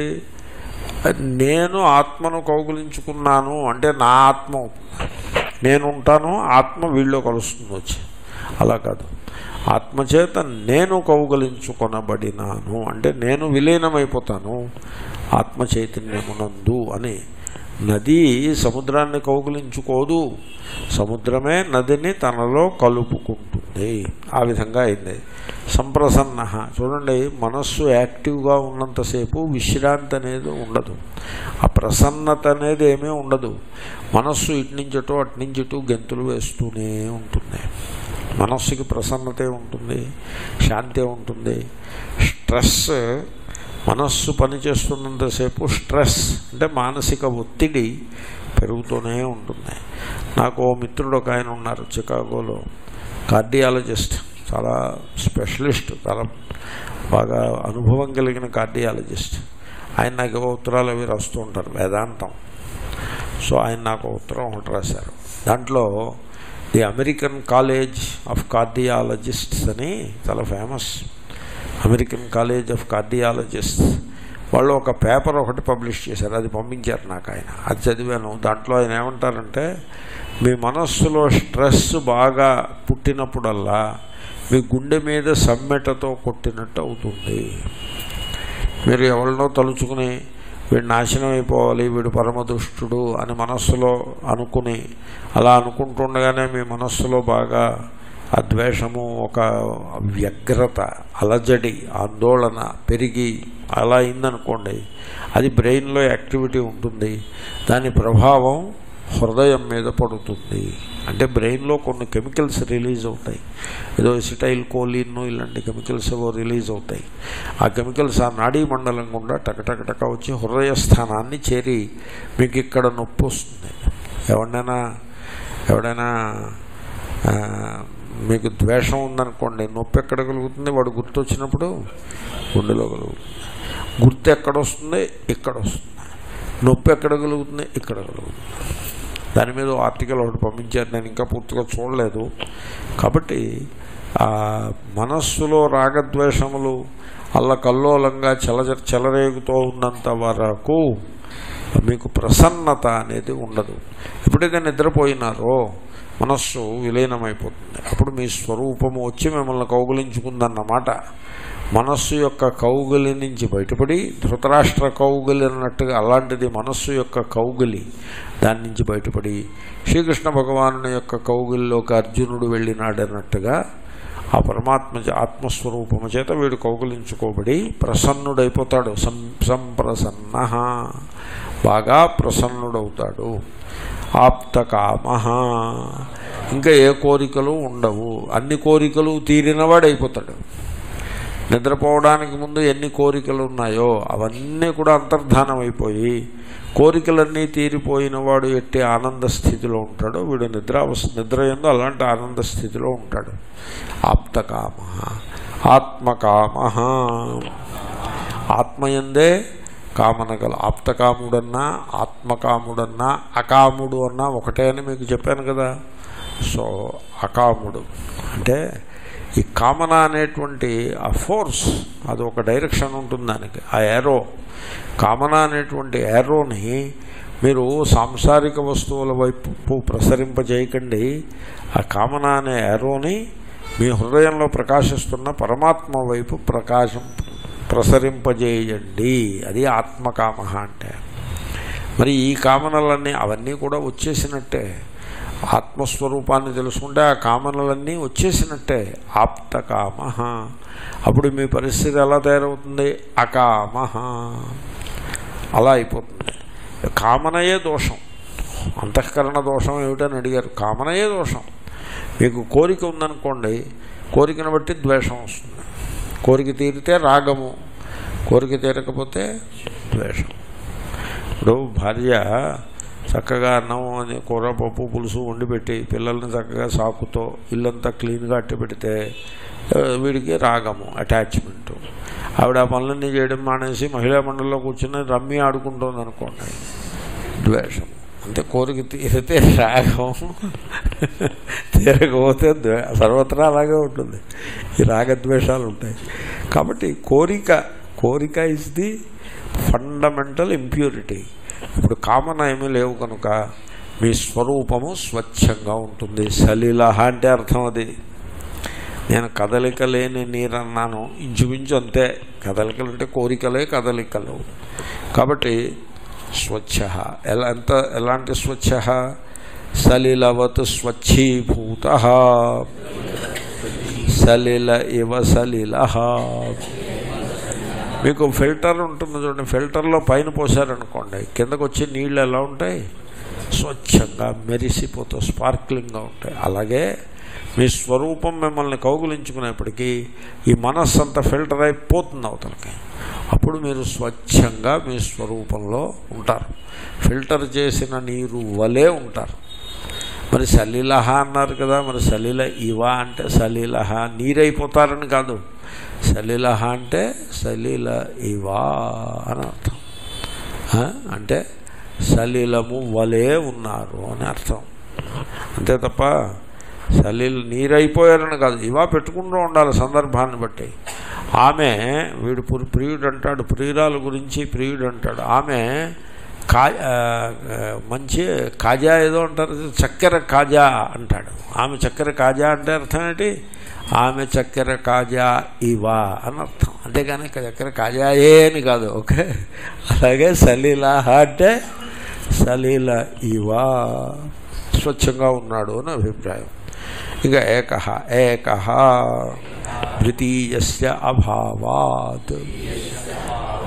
నేను ఆత్మను కౌగులించుకున్నాను అంటే నా ఆత్మ నేను ఉంటాను ఆత్మ వీళ్ళు కలుస్తుంది వచ్చి అలా కాదు ఆత్మచేత నేను కౌగలించుకొనబడినాను అంటే నేను విలీనమైపోతాను ఆత్మ చైతన్యమునందు అని నది సముద్రాన్ని కౌగులించుకోదు సముద్రమే నదిని తనలో కలుపుకుంటుంది ఆ విధంగా అయింది సంప్రసన్న చూడండి మనస్సు యాక్టివ్గా ఉన్నంతసేపు విశ్రాంతి అనేది ఉండదు ఆ ప్రసన్నత అనేది ఏమీ ఉండదు మనస్సు ఇటు నుంచటో అటు నుంచటో గెంతులు వేస్తూనే ఉంటుంది మనస్సుకి ప్రసన్నతే ఉంటుంది శాంతి ఉంటుంది స్ట్రెస్ మనస్సు పనిచేస్తున్నంతసేపు స్ట్రెస్ అంటే మానసిక ఒత్తిడి పెరుగుతూనే ఉంటుంది నాకు ఓ మిత్రుడు ఒక ఆయన ఉన్నారు చికాగోలో కార్డియాలజిస్ట్ చాలా స్పెషలిస్ట్ చాలా బాగా అనుభవం కలిగిన కార్డియాలజిస్ట్ ఆయన నాకు ఉత్తరాలు అవి రాస్తూ ఉంటారు వేదాంతం సో ఆయన నాకు ఉత్తరం ఒకటి రాశారు దాంట్లో the American college of cardiologists అని చాలా famous American college of cardiologists వాళ్ళు ఒక పేపర్ ఒకటి పబ్లిష్ చేశారు అది పంపించారు నాకు ఆయన అది చదివాను దాంట్లో ఆయన ఏమంటారంటే మీ మనస్సులో స్ట్రెస్ బాగా పుట్టినప్పుడల్లా మీ గుండె మీద సమ్మెటతో కొట్టినట్టు అవుతుంది మీరు ఎవరినో తలుచుకుని వీడు నాశనం అయిపోవాలి వీడు పరమదుష్టుడు అని మనస్సులో అనుకుని అలా అనుకుంటుండగానే మీ మనస్సులో బాగా ఆ ద్వేషము ఒక వ్యగ్రత అలజడి ఆందోళన పెరిగి అలా అయిందనుకోండి అది బ్రెయిన్లో యాక్టివిటీ ఉంటుంది దాని ప్రభావం హృదయం మీద పడుతుంది అంటే బ్రెయిన్లో కొన్ని కెమికల్స్ రిలీజ్ అవుతాయి ఏదో ఎసిటైల్ కోలిన్ ఇలాంటి కెమికల్స్ ఏవో రిలీజ్ అవుతాయి ఆ కెమికల్స్ ఆ నాడీ మండలం గుండా టకటకటక వచ్చి హృదయ స్థానాన్ని చేరి మీకు ఇక్కడ నొప్పి వస్తుంది ఎవరినైనా ఎవడైనా ఆ, మీకు ద్వేషం ఉందనుకోండి నొప్పి ఎక్కడ కలుగుతుంది వాడు గుర్తు వచ్చినప్పుడు గుండెలో కలుగుతుంది గుర్తు ఎక్కడ వస్తుంది ఇక్కడ వస్తుంది నొప్పి ఎక్కడ కలుగుతుంది ఇక్కడ కలుగుతుంది దాని మీద ఓ ఆర్టికల్ ఒకటి పంపించారు నేను ఇంకా పూర్తిగా చూడలేదు కాబట్టి ఆ మనస్సులో రాగద్వేషములు అల్లకల్లోలంగా చెలజ చెలరేగుతూ ఉన్నంత వరకు మీకు ప్రసన్నత అనేది ఉండదు ఎప్పుడైతే నిద్రపోయినారో మనస్సు విలీనమైపోతుంది అప్పుడు మీ స్వరూపము వచ్చి మిమ్మల్ని కౌగులించుకుందన్నమాట మనస్సు యొక్క కౌగులి నుంచి బయటపడి ధృతరాష్ట్ర కౌగులి అన్నట్టుగా అలాంటిది మనస్సు యొక్క కౌగులి దాని నుంచి బయటపడి శ్రీకృష్ణ భగవాను యొక్క కౌగులిలోకి అర్జునుడు వెళ్ళినాడన్నట్టుగా ఆ పరమాత్మ చే- ఆత్మస్వరూపము చేత వీడు కౌగులించుకోబడి ప్రసన్నుడైపోతాడు సం సంప్రసన్న బాగా ప్రసన్నుడవుతాడు ఆప్తకామ ఇంకా ఏ కోరికలు ఉండవు అన్ని కోరికలు తీరినవాడైపోతాడు నిద్రపోవడానికి ముందు ఎన్ని కోరికలు ఉన్నాయో అవన్నీ కూడా అంతర్ధానం అయిపోయి కోరికలన్నీ తీరిపోయిన వాడు ఎట్టి ఆనంద స్థితిలో ఉంటాడో వీడు నిద్ర అవస్థ నిద్ర ఎందు అలాంటి ఆనంద స్థితిలో ఉంటాడు ఆప్తకామ ఆత్మకామ ఆత్మయందే కామన గల ఆప్తకాముడన్నా ఆత్మకాముడన్నా అకాముడు అన్నా ఒకటే అని మీకు చెప్పాను కదా సో అకాముడు అంటే ఈ కామన అనేటువంటి ఆ ఫోర్స్ అది ఒక డైరెక్షన్ ఉంటుంది దానికి ఆ ఏరో కామన అనేటువంటి ఏరోని మీరు సాంసారిక వస్తువుల వైపు ప్రసరింపజేయకండి ఆ కామన అనే ఏరోని మీ హృదయంలో ప్రకాశిస్తున్న పరమాత్మ వైపు ప్రకాశం ప్రసరింపజేయండి అది ఆత్మకామ అంటే మరి ఈ కామనలన్నీ అవన్నీ కూడా వచ్చేసినట్టే ఆత్మస్వరూపాన్ని తెలుసుకుంటే ఆ కామనలన్నీ వచ్చేసినట్టే ఆప్తకామ అప్పుడు మీ పరిస్థితి ఎలా తయారవుతుంది అకామ అలా అయిపోతుంది కామనయే దోషం అంతఃకరణ దోషం ఏమిటని అడిగారు కామనయే దోషం మీకు కోరిక ఉందనుకోండి కోరికను బట్టి ద్వేషం వస్తుంది కోరిక తీరితే రాగము కోరిక తీరకపోతే ద్వేషం ఇప్పుడు భార్య చక్కగా అన్నం అని కూర పప్పు పులుసు వండి పెట్టి పిల్లల్ని చక్కగా సాకుతో ఇల్లంతా క్లీన్గా అట్టి పెడితే ఆ, వీడికి రాగము అటాచ్మెంట్ ఆవిడ ఆ పనులన్నీ చేయడం మానేసి మహిళా మండలిలో కూర్చుని రమ్మి ఆడుకుంటుంది అనుకోండి ద్వేషం అంటే కోరిక తీరితే రాగం తీరకపోతే ద్వే సర్వత్రా అలాగే ఉంటుంది ఈ రాగద్వేషాలు ఉంటాయి కాబట్టి కోరిక కోరిక ఇస్ ది ఫండమెంటల్ ఇంప్యూరిటీ ఇప్పుడు కామన్ ఏమీ లేవు కనుక మీ స్వరూపము స్వచ్ఛంగా ఉంటుంది సలీలహ అంటే అర్థం అది నేను కదలిక లేని నీరన్నాను ఇంచుమించు అంతే కదలికలు అంటే కోరికలే కదలికలు కాబట్టి స్వచ్ఛ ఎలా ఎంత ఎలాంటి స్వచ్ఛ సలిలవత్ స్వచ్ఛీభూత సలిల ఇవ సలిల మీకు ఫిల్టర్ ఉంటుంది చూడండి ఫిల్టర్లో పైన పోసారనుకోండి కిందకు వచ్చి నీళ్ళు ఎలా ఉంటాయి స్వచ్ఛంగా మెరిసిపోతూ స్పార్క్లింగ్గా ఉంటాయి అలాగే మీ స్వరూపం మిమ్మల్ని కౌగులించుకునేప్పటికీ ఈ మనస్సు అంతా ఫిల్టర్ అయిపోతుంది అవతలకి అప్పుడు మీరు స్వచ్ఛంగా మీ స్వరూపంలో ఉంటారు ఫిల్టర్ చేసిన నీరు వలే ఉంటారు మరి సలీలహ అన్నారు కదా మరి సలీల ఇవా అంటే సలీలహ నీరైపోతారని కాదు సలీలహ అంటే సలీల ఇవా అని అర్థం ఆ? అంటే సలీలము వలే ఉన్నారు అని అర్థం అంతే తప్ప సలీలు నీరైపోయారని కాదు ఇవా పెట్టుకుంటూ ఉండాలి సందర్భాన్ని బట్టి ఆమె వీడు పురి- ప్రియుడు అంటాడు ప్రియురాల గురించి ప్రియుడు అంటాడు ఆమె కా ఆ, ఆ, మంచి కాజా ఏదో అంటారు చక్కెర కాజా అంటాడు ఆమె చక్కెర కాజా అంటే అర్థం ఏంటి ఆమె చక్కెర కాజా ఇవా అని అర్థం అంతేగాని చక్కెర కాజాయే అని కాదు ఓకే అలాగే సలీల అంటే సలీల ఇవా స్వచ్ఛంగా ఉన్నాడు అని అభిప్రాయం ఇక ఏక ఏక ద్వితీయస్య అభావాత్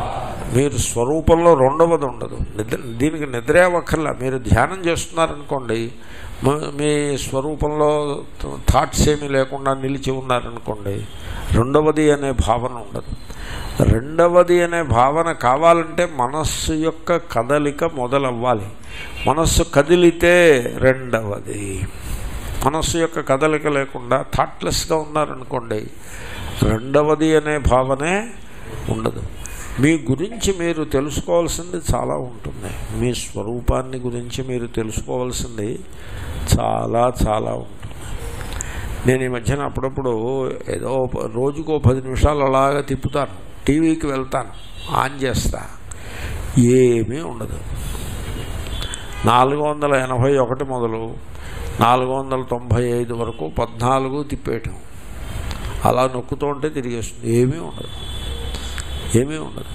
మీరు స్వరూపంలో రెండవది ఉండదు నిద్ర దీనికి నిద్రే అవ్వక్కర్లా మీరు ధ్యానం చేస్తున్నారనుకోండి మ- మీ స్వరూపంలో థాట్స్ ఏమీ లేకుండా నిలిచి ఉన్నారనుకోండి రెండవది అనే భావన ఉండదు రెండవది అనే భావన కావాలంటే మనస్సు యొక్క కదలిక మొదలవ్వాలి మనస్సు కదిలితే రెండవది మనస్సు యొక్క కదలిక లేకుండా థాట్లెస్గా ఉన్నారనుకోండి రెండవది అనే భావనే ఉండదు మీ గురించి మీరు తెలుసుకోవాల్సింది చాలా ఉంటుంది మీ స్వరూపాన్ని గురించి మీరు తెలుసుకోవాల్సింది చాలా చాలా ఉంటుంది నేను ఈ మధ్యన అప్పుడప్పుడు ఏదో ప- రోజుకో పది నిమిషాలు అలాగా తిప్పుతాను టీవీకి వెళ్తాను ఆన్ చేస్తా ఏమీ ఉండదు నాలుగు వందల ఎనభై ఒకటి మొదలు నాలుగు వందల తొంభై ఐదు వరకు పద్నాలుగు తిప్పేయటం అలా నొక్కుతూ ఉంటే తిరిగేస్తుంది ఏమీ ఉండదు ఏమీ ఉండదు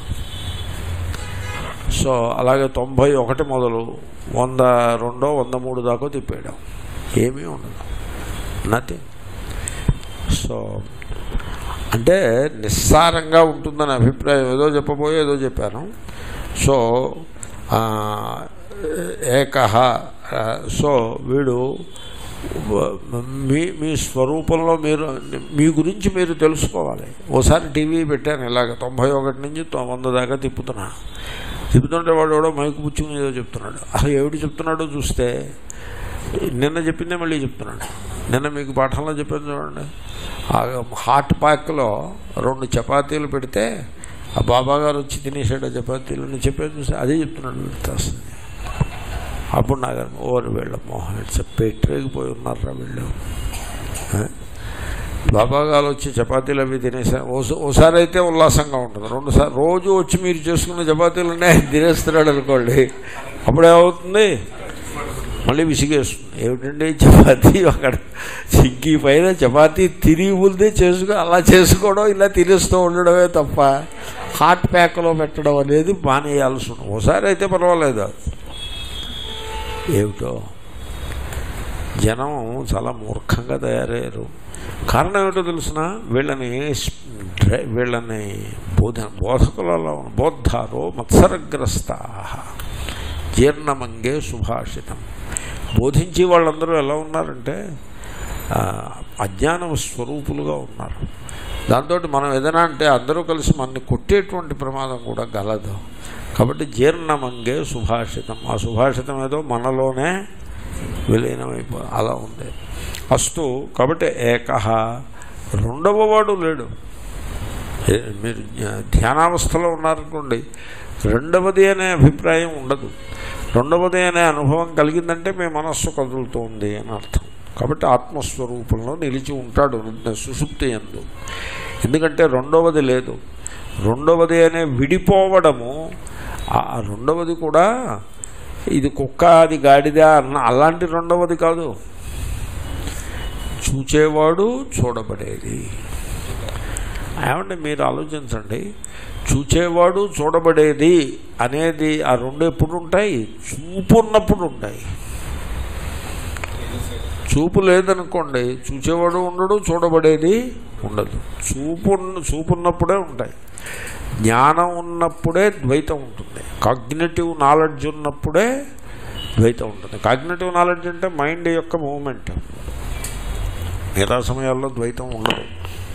సో అలాగే తొంభై ఒకటి మొదలు వంద రెండో వంద మూడు దాకా తిప్పేయడం ఏమీ ఉండదు నథింగ్ సో అంటే నిస్సారంగా ఉంటుందని అభిప్రాయం ఏదో చెప్పబోయే ఏదో చెప్పాను సో ఆ, ఏకహ ఆ, సో వీడు మీ మీ స్వరూపంలో మీరు మీ గురించి మీరు తెలుసుకోవాలి ఓసారి టీవీ పెట్టాను ఇలాగ తొంభై ఒకటి నుంచి తొ- వంద దాకా తిప్పుతున్నా తిప్పుతుంటే వాడు ఎవడో మైకు పుచ్చుకుని ఏదో చెప్తున్నాడు అసలు ఏమిటి చెప్తున్నాడో చూస్తే నిన్న చెప్పిందే మళ్ళీ చెప్తున్నాడు నిన్న మీకు పాఠంలో చెప్పాను చూడండి ఆ హాట్ ప్యాక్లో రెండు చపాతీలు పెడితే ఆ బాబా గారు వచ్చి తినేసాడు ఆ చపాతీలు చెప్పాను చూస్తే అదే చెప్తున్నాడు వీళ్ళు అప్పుడు నాకు ఓరు వీళ్ళ మోహన్ ఇట్స్ పెట్టరేగిపోయి ఉన్నారా వీళ్ళు ఆ? బాబా గారు వచ్చి చపాతీలు అవి తినేసారు ఓస- ఓసారి అయితే ఉల్లాసంగా ఉంటుంది రెండుసారి రోజు వచ్చి మీరు చేసుకున్న చపాతీలు ఉన్నాయి తినేస్తున్నాడు అనుకోండి అప్పుడేమవుతుంది మళ్ళీ విసిగేస్తుంది ఏమిటండి చపాతీ అక్కడ సింకి పైన చపాతీ తిరిగి ముందే చేసుకో అలా చేసుకోవడం ఇలా తినేస్తూ ఉండడమే తప్ప హాట్ ప్యాక్లో పెట్టడం అనేది మానేయాల్సి ఉంటుంది ఒకసారి అయితే పర్వాలేదు ఏమిటో జనం చాలా మూర్ఖంగా తయారయ్యారు కారణం ఏమిటో తెలిసిన వీళ్ళని స్- డ్రై- వీళ్ళని బోధ బోధకులలో బోద్ధారో మత్సరగ్రస్త జీర్ణమంగే సుభాషితం బోధించే వాళ్ళందరూ ఎలా ఉన్నారంటే ఆ, అజ్ఞానం స్వరూపులుగా ఉన్నారు దాంతో మనం ఏదైనా అంటే అందరూ కలిసి మనని కొట్టేటువంటి ప్రమాదం కూడా గలదు కాబట్టి జీర్ణమంగే సుభాషితం ఆ సుభాషితం ఏదో మనలోనే విలీనమైపో అలా ఉంది అస్తు కాబట్టి ఏకహ రెండవ వాడు లేడు ఏ- మీరు జ్ఞా- ధ్యానావస్థలో ఉన్నారనుకోండి రెండవది అనే అభిప్రాయం ఉండదు రెండవది అనే అనుభవం కలిగిందంటే మీ మనస్సు కదులుతోంది అని అర్థం కాబట్టి ఆత్మస్వరూపంలో నిలిచి ఉంటాడు సుషుప్తి ఎందు ఎందుకంటే రెండవది లేదు రెండవది అనే విడిపోవడము ఆ రెండవది కూడా ఇది కుక్క అది గాడిద అన్న అలాంటి రెండవది కాదు చూచేవాడు చూడబడేది ఏమంటే మీరు ఆలోచించండి చూచేవాడు చూడబడేది అనేది ఆ రెండు ఎప్పుడు ఉంటాయి చూపు ఉన్నప్పుడు ఉంటాయి చూపు లేదనుకోండి చూచేవాడు ఉండడు చూడబడేది ఉండదు చూపు ఉన్న- చూపు ఉన్నప్పుడే ఉంటాయి జ్ఞానం ఉన్నప్పుడే ద్వైతం ఉంటుంది కాగ్నేటివ్ నాలెడ్జ్ ఉన్నప్పుడే ద్వైతం ఉంటుంది కాగ్నేటివ్ నాలెడ్జ్ అంటే మైండ్ యొక్క మూమెంట్ మిగతా సమయాల్లో ద్వైతం ఉండదు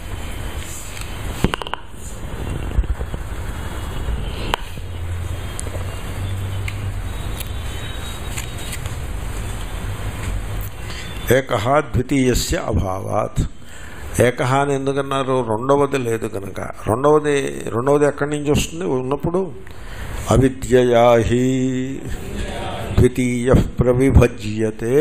ఏక ద్వితీయస్య అభావాత్ ఏక అని ఎందుకన్నారు రెండవది లేదు కనుక రెండవది రెండవది ఎక్కడి నుంచి వస్తుంది ఉన్నప్పుడు అవిద్యయా హి ద్వితీయ ప్రవిభజ్యతే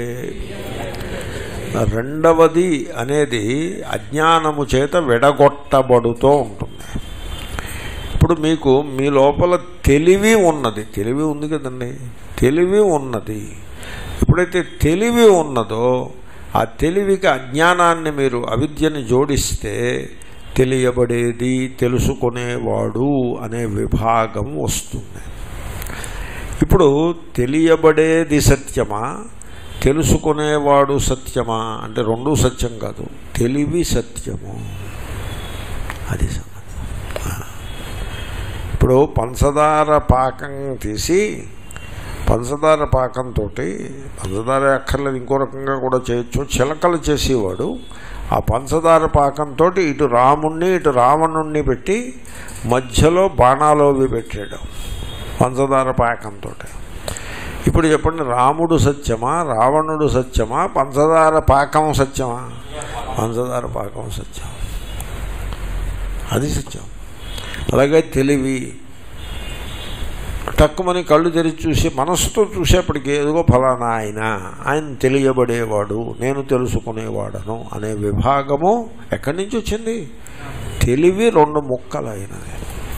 రెండవది అనేది అజ్ఞానము చేత విడగొట్టబడుతూ ఉంటుంది ఇప్పుడు మీకు మీ లోపల తెలివి ఉన్నది తెలివి ఉంది కదండి తెలివి ఉన్నది ఎప్పుడైతే తెలివి ఉన్నదో ఆ తెలివికి అజ్ఞానాన్ని మీరు అవిద్యని జోడిస్తే తెలియబడేది తెలుసుకునేవాడు అనే విభాగం వస్తుంది ఇప్పుడు తెలియబడేది సత్యమా తెలుసుకునేవాడు సత్యమా అంటే రెండూ సత్యం కాదు తెలివి సత్యము అది సంగతి ఇప్పుడు పంచదార పాకం తీసి పంచదార పాకంతో పంచదార అక్కర్లేదు ఇంకో రకంగా కూడా చేయొచ్చు చిలకలు చేసేవాడు ఆ పంచదార పాకంతో ఇటు రాముణ్ణి ఇటు రావణుణ్ణి పెట్టి మధ్యలో బాణాలు అవి పెట్టాడు పంచదార పాకంతో ఇప్పుడు చెప్పండి రాముడు సత్యమా రావణుడు సత్యమా పంచదార పాకం సత్యమా పంచదార పాకం సత్యం అది సత్యం అలాగే తెలివి టక్కుమని కళ్ళు తెరిచి చూసి మనస్సుతో చూసేప్పటికీ ఏదో ఫలానా ఆయన ఆయన తెలియబడేవాడు నేను తెలుసుకునేవాడను అనే విభాగము ఎక్కడి నుంచి వచ్చింది తెలివి రెండు ముక్కలు అయినది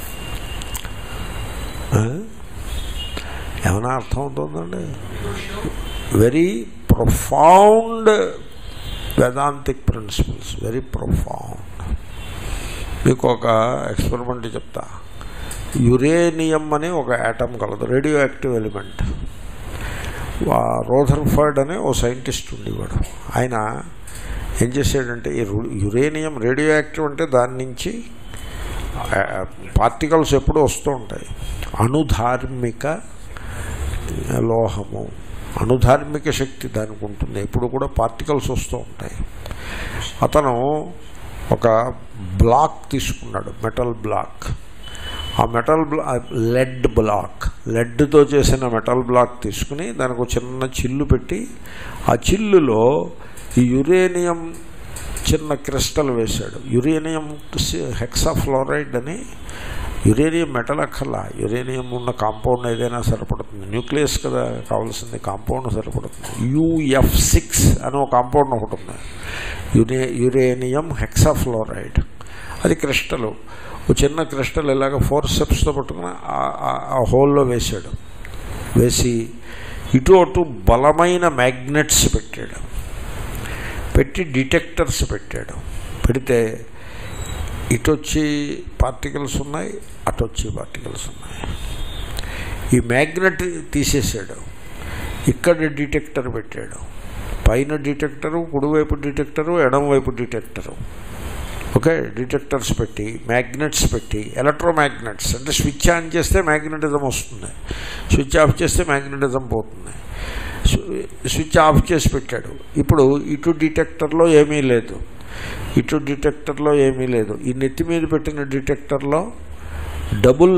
ఆ? ఏమైనా అర్థం అవుతుందండి very profound Vedantic principles very profound మీకు ఒక ఎక్స్పెరిమెంట్ చెప్తా యురేనియం అని ఒక యాటమ్ కలదు రేడియో యాక్టివ్ ఎలిమెంట్ రోథర్ఫర్డ్ అనే ఓ సైంటిస్ట్ ఉండేవాడు ఆయన ఏం చేశాడంటే ఈ రు- యురేనియం రేడియో యాక్టివ్ అంటే దాని నుంచి పార్టికల్స్ ఎప్పుడు వస్తూ ఉంటాయి అణుధార్మిక లోహము అణుధార్మిక శక్తి దానికి ఉంటుంది ఎప్పుడు కూడా పార్టికల్స్ వస్తూ ఉంటాయి అతను ఒక బ్లాక్ తీసుకున్నాడు మెటల్ బ్లాక్ ఆ మెటల్ బ్లా లెడ్ బ్లాక్ లెడ్తో చేసిన మెటల్ బ్లాక్ తీసుకుని దానికి ఒక చిన్న చిల్లు పెట్టి ఆ చిల్లులో ఈ యురేనియం చిన్న క్రిస్టల్ వేశాడు యురేనియం హెక్సాఫ్లోరైడ్ అని యురేనియం మెటల్ అక్కర్లా యురేనియం ఉన్న కాంపౌండ్ ఏదైనా సరిపడుతుంది న్యూక్లియస్ కదా కావాల్సింది కాంపౌండ్ సరిపడుతుంది యుఎఫ్ సిక్స్ అని ఒక కాంపౌండ్ ఒకటి ఉంది యురే యురేనియం హెక్సాఫ్లోరైడ్ అది క్రిస్టల్ ఒక చిన్న క్రిస్టల్ ఇలాగ ఫోర్ స్టెప్స్తో పట్టుకుని ఆ- ఆ- ఆ హోల్లో వేశాడు వేసి ఇటు అటు బలమైన మ్యాగ్నెట్స్ పెట్టాడు పెట్టి డిటెక్టర్స్ పెట్టాడు పెడితే ఇటు వచ్చి పార్టికల్స్ ఉన్నాయి అటు వచ్చి పార్టికల్స్ ఉన్నాయి ఈ మ్యాగ్నెట్ తీసేసాడు ఇక్కడ డిటెక్టర్ పెట్టాడు పైన డిటెక్టరు కుడివైపు డిటెక్టరు ఎడమవైపు డిటెక్టరు ఓకే డిటెక్టర్స్ పెట్టి మ్యాగ్నెట్స్ పెట్టి ఎలక్ట్రోమాగ్నెట్స్ అంటే స్విచ్ ఆన్ చేస్తే మ్యాగ్నెటిజం వస్తుంది స్విచ్ ఆఫ్ చేస్తే మ్యాగ్నెటిజం పోతుంది స్వి- స్విచ్ ఆఫ్ చేసి పెట్టాడు ఇప్పుడు ఇటు డిటెక్టర్లో ఏమీ లేదు ఇటు డిటెక్టర్లో ఏమీ లేదు ఈ నెత్తి మీద పెట్టిన డిటెక్టర్లో డబుల్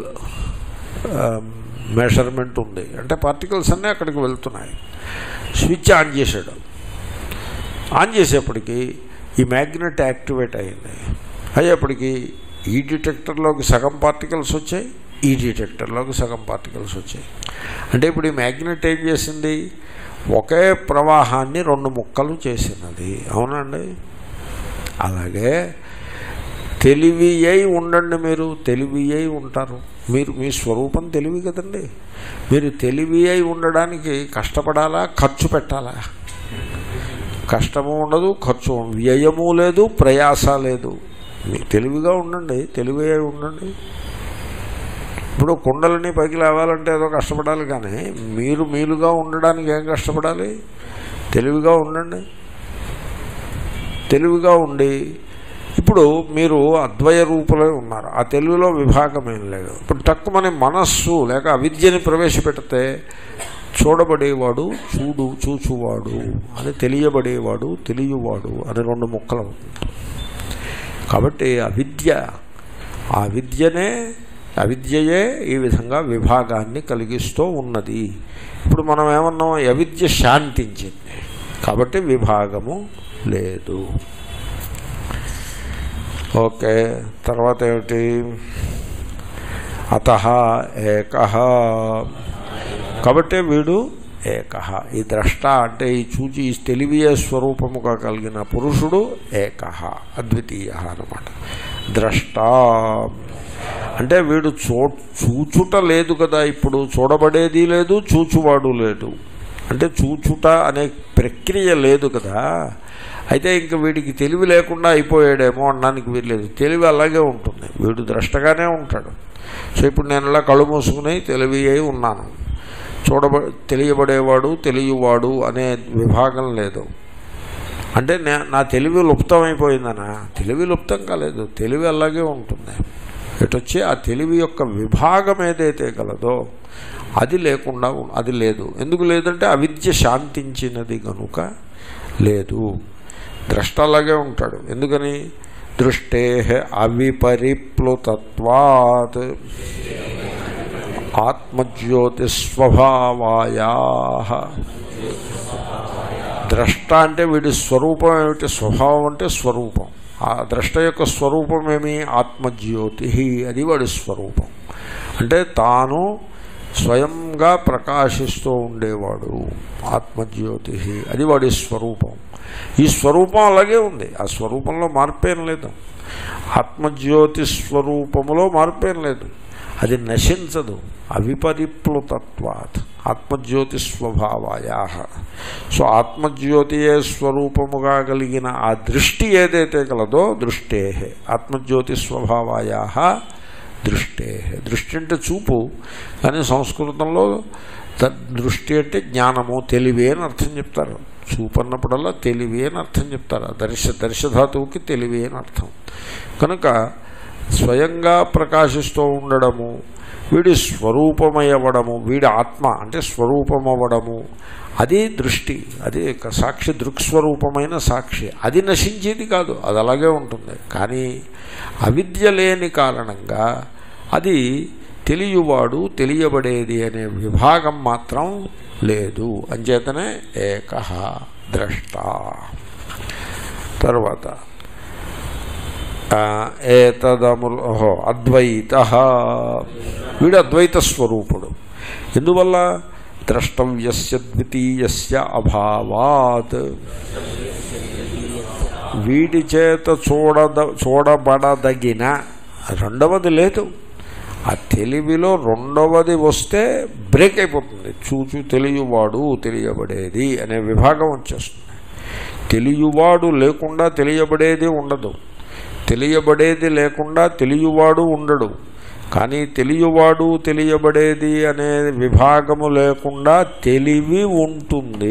మెషర్మెంట్ ఉంది అంటే పార్టికల్స్ అన్నీ అక్కడికి వెళ్తున్నాయి స్విచ్ ఆన్ చేశాడు ఆన్ చేసేప్పటికి ఈ మ్యాగ్నెట్ యాక్టివేట్ అయింది అయ్యేప్పటికి ఈ డిటెక్టర్లోకి సగం పార్టికల్స్ వచ్చాయి ఈ డిటెక్టర్లోకి సగం పార్టికల్స్ వచ్చాయి అంటే ఇప్పుడు ఈ మ్యాగ్నెట్ ఏం చేసింది ఒకే ప్రవాహాన్ని రెండు ముక్కలు చేసినది అవునండి అలాగే తెలివి అయి ఉండండి మీరు తెలివి అయి ఉంటారు మీరు మీ స్వరూపం తెలివి కదండి మీరు తెలివి అయి ఉండడానికి కష్టపడాలా ఖర్చు పెట్టాలా కష్టము ఉండదు ఖర్చు ఉండదు. వ్యయము లేదు ప్రయాస లేదు మీరు తెలివిగా ఉండండి తెలివి అయి ఉండండి ఇప్పుడు కుండలని పైకి లేవాలంటే ఏదో కష్టపడాలి కానీ మీరు మీలుగా ఉండడానికి ఏం కష్టపడాలి తెలివిగా ఉండండి తెలివిగా ఉండి ఇప్పుడు మీరు అద్వయ రూపులై ఉన్నారు ఆ తెలివిలో విభాగం ఏం లేదు ఇప్పుడు తక్కువని మనస్సు లేక అవిద్యని ప్రవేశపెడితే చూడబడేవాడు చూడు చూచువాడు అని తెలియబడేవాడు తెలియవాడు అని రెండు ముక్కలు అవుతుంది కాబట్టి అవిద్య ఆ విద్యనే అవిద్యయే ఈ విధంగా విభాగాన్ని కలిగిస్తూ ఉన్నది ఇప్పుడు మనం ఏమన్నాం అవిద్య శాంతించింది కాబట్టి విభాగము లేదు ఓకే తర్వాత ఏమిటి అత ఏక కాబట్టి వీడు ఏక ఈ ద్రష్ట అంటే ఈ చూచి ఈ తెలివియే స్వరూపముగా కలిగిన పురుషుడు ఏక అద్వితీయ అనమాట ద్రష్ట అంటే వీడు చూ చూచుట లేదు కదా ఇప్పుడు చూడబడేది లేదు చూచువాడు లేడు అంటే చూచుట అనే ప్రక్రియ లేదు కదా అయితే ఇంక వీడికి తెలివి లేకుండా అయిపోయాడేమో అనడానికి వీల్లేదు తెలివి అలాగే ఉంటుంది వీడు ద్రష్టగానే ఉంటాడు సో ఇప్పుడు నేను ఇలా కళ్ళు మూసుకుని తెలివి అయి ఉన్నాను చూడబ తెలియబడేవాడు తెలియవాడు అనే విభాగం లేదు అంటే నే నా తెలివి లుప్తం అయిపోయిందనా తెలివి లుప్తం కాలేదు తెలివి అలాగే ఉంటుంది ఎటొచ్చి ఆ తెలివి యొక్క విభాగం ఏదైతే గలదో అది లేకుండా ఉం- అది లేదు ఎందుకు లేదంటే అవిద్య శాంతించినది కనుక లేదు ద్రష్ట అలాగే ఉంటాడు ఎందుకని దృష్టే అవిపరిప్లుతత్వాత్ ఆత్మజ్యోతిస్వభావాయా ద్రష్ట అంటే వీడి స్వరూపం ఏమిటి స్వభావం అంటే స్వరూపం ఆ ద్రష్ట యొక్క స్వరూపం ఏమి ఆత్మజ్యోతి అది వాడి స్వరూపం అంటే తాను స్వయంగా ప్రకాశిస్తూ ఉండేవాడు ఆత్మజ్యోతి అది వాడి స్వరూపం ఈ స్వరూపం అలాగే ఉంది ఆ స్వరూపంలో మార్పేం లేదు ఆత్మజ్యోతి స్వరూపములో మార్పేం లేదు అది నశించదు అవిపరిప్లుతత్వాత్ ఆత్మజ్యోతి స్వభావాయా సో ఆత్మజ్యోతియే స్వరూపముగా కలిగిన ఆ దృష్టి ఏదైతే కలదో దృష్టే ఆత్మజ్యోతి స్వభావాయా దృష్టే దృష్టి అంటే చూపు కానీ సంస్కృతంలో ద- దృష్టి అంటే జ్ఞానము తెలివి అని అర్థం చెప్తారు చూపు అన్నప్పుడల్లా తెలివి అని అర్థం చెప్తారు ఆ దర్శ దర్శధాతువుకి తెలివి అని అర్థం కనుక స్వయంగా ప్రకాశిస్తూ ఉండడము వీడి స్వరూపమయ్యవడము వీడి ఆత్మ అంటే స్వరూపమవ్వడము అది దృష్టి అది ఒక సాక్షి దృక్స్వరూపమైన సాక్షి అది నశించేది కాదు అది అలాగే ఉంటుంది కానీ అవిద్య లేని కారణంగా అది తెలియవాడు తెలియబడేది అనే విభాగం మాత్రం లేదు అంచేతనే ఏక ద్రష్ట తర్వాత ఆ, ఏతదములు ఓహో అద్వైత వీడు అద్వైత స్వరూపుడు ఎందువల్ల ద్రష్టవ్యస్య ద్వితీయస్య అభావాత్ వీడి చేత చూడద చూడబడదగిన రెండవది లేదు ఆ తెలివిలో రెండవది వస్తే బ్రేక్ అయిపోతుంది చూచు తెలియవాడు తెలియబడేది అనే విభాగం వచ్చేస్తుంది తెలియవాడు లేకుండా తెలియబడేది ఉండదు తెలియబడేది లేకుండా తెలియవాడు ఉండడు కానీ తెలియవాడు తెలియబడేది అనే విభాగము లేకుండా తెలివి ఉంటుంది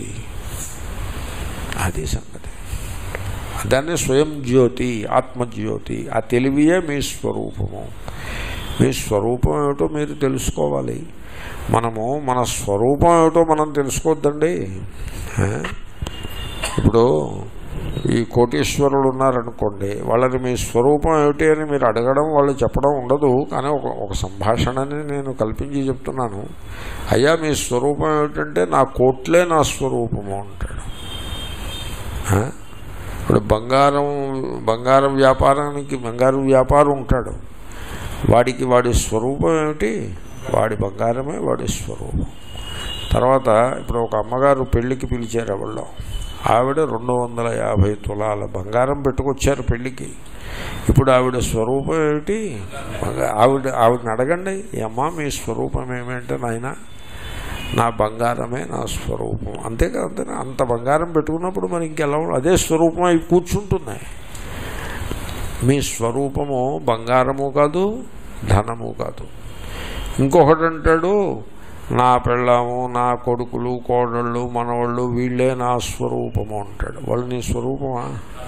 అది సంగతి దాన్ని స్వయం జ్యోతి ఆత్మజ్యోతి ఆ తెలివియే మీ స్వరూపము మీ స్వరూపం ఏమిటో మీరు తెలుసుకోవాలి మనము మన స్వరూపం ఏమిటో మనం తెలుసుకోవద్దండి ఆ? ఇప్పుడు ఈ కోటీశ్వరులు ఉన్నారనుకోండి వాళ్ళని మీ స్వరూపం ఏమిటి అని మీరు అడగడం వాళ్ళు చెప్పడం ఉండదు కానీ ఒక ఒక సంభాషణని నేను కల్పించి చెప్తున్నాను అయ్యా మీ స్వరూపం ఏమిటంటే నా కోట్లే నా స్వరూపము అంటాడు ఆ? ఇప్పుడు బంగారం బంగారం వ్యాపారానికి బంగారం వ్యాపారం ఉంటాడు వాడికి వాడి స్వరూపం ఏమిటి వాడి బంగారమే వాడి స్వరూపం తర్వాత ఇప్పుడు ఒక అమ్మగారు పెళ్లికి పిలిచారు ఎవళ్ళో ఆవిడ రెండు వందల యాభై తులాల బంగారం పెట్టుకొచ్చారు పెళ్లికి ఇప్పుడు ఆవిడ స్వరూపం ఏమిటి బంగా- ఆవిడ ఆవిడని అడగండి "ఈ అమ్మా మీ స్వరూపం ఏమేంటే నాయన నా బంగారమే నా స్వరూపం అంతేకా అంతే అంత బంగారం పెట్టుకున్నప్పుడు మరి ఇంకెలా ఉం- అదే స్వరూపం అవి కూర్చుంటున్నాయి మీ స్వరూపము బంగారము కాదు ధనము కాదు ఇంకొకటి అంటాడు నా పెళ్ళాము నా కొడుకులు కోడళ్ళు మనవాళ్ళు వీళ్ళే నా స్వరూపము అంటాడు వాళ్ళు నీ స్వరూపమా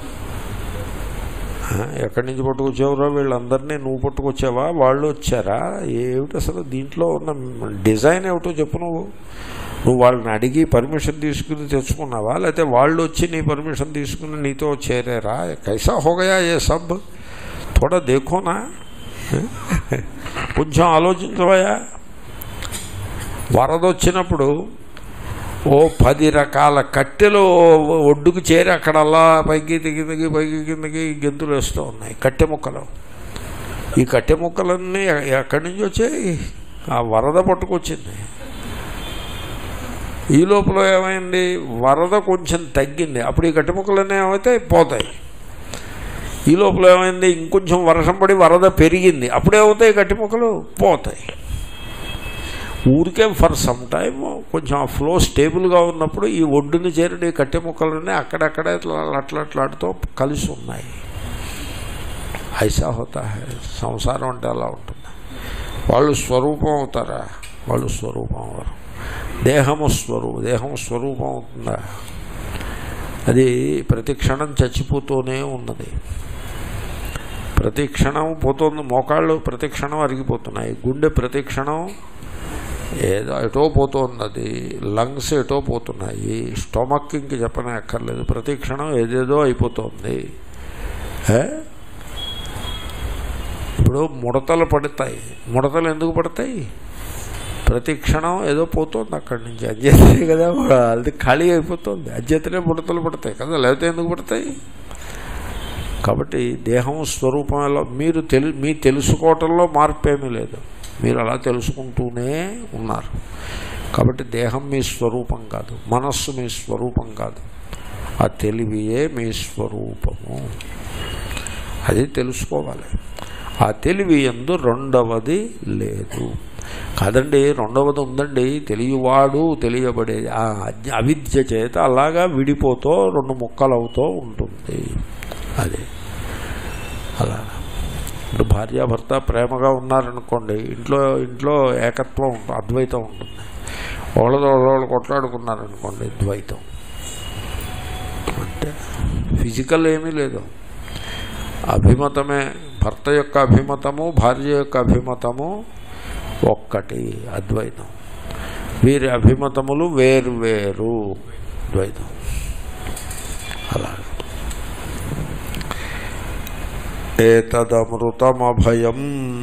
ఆ, ఎక్కడి నుంచి పట్టుకొచ్చావురా వీళ్ళందరినీ నువ్వు పట్టుకొచ్చావా వాళ్ళు వచ్చారా ఏమిటి అసలు దీంట్లో ఉన్న డిజైన్ ఏమిటో చెప్పు నువ్వు నువ్వు వాళ్ళని అడిగి పర్మిషన్ తీసుకుని తెచ్చుకున్నావా లేకపోతే వాళ్ళు వచ్చి నీ పర్మిషన్ తీసుకుని నీతో చేరారా కైసా హోగయా ఏ సబ్ థోడా దేఖోనా కొంచెం ఆలోచించవయా వరద వచ్చినప్పుడు ఓ పది రకాల కట్టెలు ఒడ్డుకు చేరి అక్కడ అలా పైకి దిగి పైకి కిందకి గెంతులు వేస్తూ ఉన్నాయి కట్టె ముక్కలు ఈ కట్టె ముక్కలన్నీ ఎ- ఎక్కడి నుంచి వచ్చాయి ఆ వరద పట్టుకొచ్చింది ఈ లోపల ఏమైంది వరద కొంచెం తగ్గింది అప్పుడు ఈ కట్టె ముక్కలన్నీ ఏమైతే పోతాయి ఈ లోపల ఏమైంది ఇంకొంచెం వర్షం పడి వరద పెరిగింది అప్పుడేమవుతాయి గట్టి మొక్కలు పోతాయి ఊరికే ఫర్ సమ్ టైమ్ కొంచెం ఆ ఫ్లో స్టేబుల్గా ఉన్నప్పుడు ఈ ఒడ్డుని చేరిన ఈ కట్టె ముక్కలన్నీ అక్కడక్కడ ఇట్లా అట్లట్లాడుతూ కలిసి ఉన్నాయి ఐసా హోతా హై సంసారం అంటే అలా ఉంటుంది వాళ్ళు స్వరూపం అవుతారా వాళ్ళు స్వరూపం అవరు దేహము స్వరూపం దేహం స్వరూపం అవుతుందా అది ప్రతి క్షణం చచ్చిపోతూనే ఉన్నది ప్రతి క్షణం పోతుంది మోకాళ్ళు ప్రతి క్షణం అరిగిపోతున్నాయి గుండె ప్రతి క్షణం ఏదో ఎటో పోతుంది అది లంగ్స్ ఎటో పోతున్నాయి స్టొమక్ ఇంక చెప్పనే అక్కర్లేదు ప్రతి క్షణం ఏదేదో అయిపోతుంది ఏ? ఇప్పుడు ముడతలు పడతాయి ముడతలు ఎందుకు పడతాయి ప్రతి క్షణం ఏదో పోతుంది అక్కడి నుంచి అధ్యతనే కదా అది ఖాళీ అయిపోతుంది అధ్యతనే ముడతలు పడతాయి కదా లేకపోతే ఎందుకు పడతాయి కాబట్టి దేహం స్వరూపం ఎలా మీరు తెలు మీ తెలుసుకోవటంలో మార్పు ఏమీ లేదు మీరు అలా తెలుసుకుంటూనే ఉన్నారు కాబట్టి దేహం మీ స్వరూపం కాదు మనస్సు మీ స్వరూపం కాదు ఆ తెలివియే మీ స్వరూపము అది తెలుసుకోవాలి ఆ తెలివి ఎందు రెండవది లేదు కాదండి రెండవది ఉందండి తెలియవాడు తెలియబడేది ఆ అజ్ఞ- అవిద్య చేత అలాగా విడిపోతూ రెండు ముక్కలు అవుతూ ఉంటుంది అది అలా ఇప్పుడు భార్యాభర్త ప్రేమగా ఉన్నారనుకోండి ఇంట్లో ఇంట్లో ఏకత్వం ఉంటుంది అద్వైతం ఉంటుంది ఒకళ్ళతో ఒకళ్ళు కొట్లాడుకున్నారనుకోండి ద్వైతం అంటే ఫిజికల్ ఏమీ లేదు అభిమతమే భర్త యొక్క అభిమతము భార్య యొక్క అభిమతము ఒక్కటి అద్వైతం వీరి అభిమతములు వేరు వేరు ద్వైతం అలా ఏతదమృతమభయం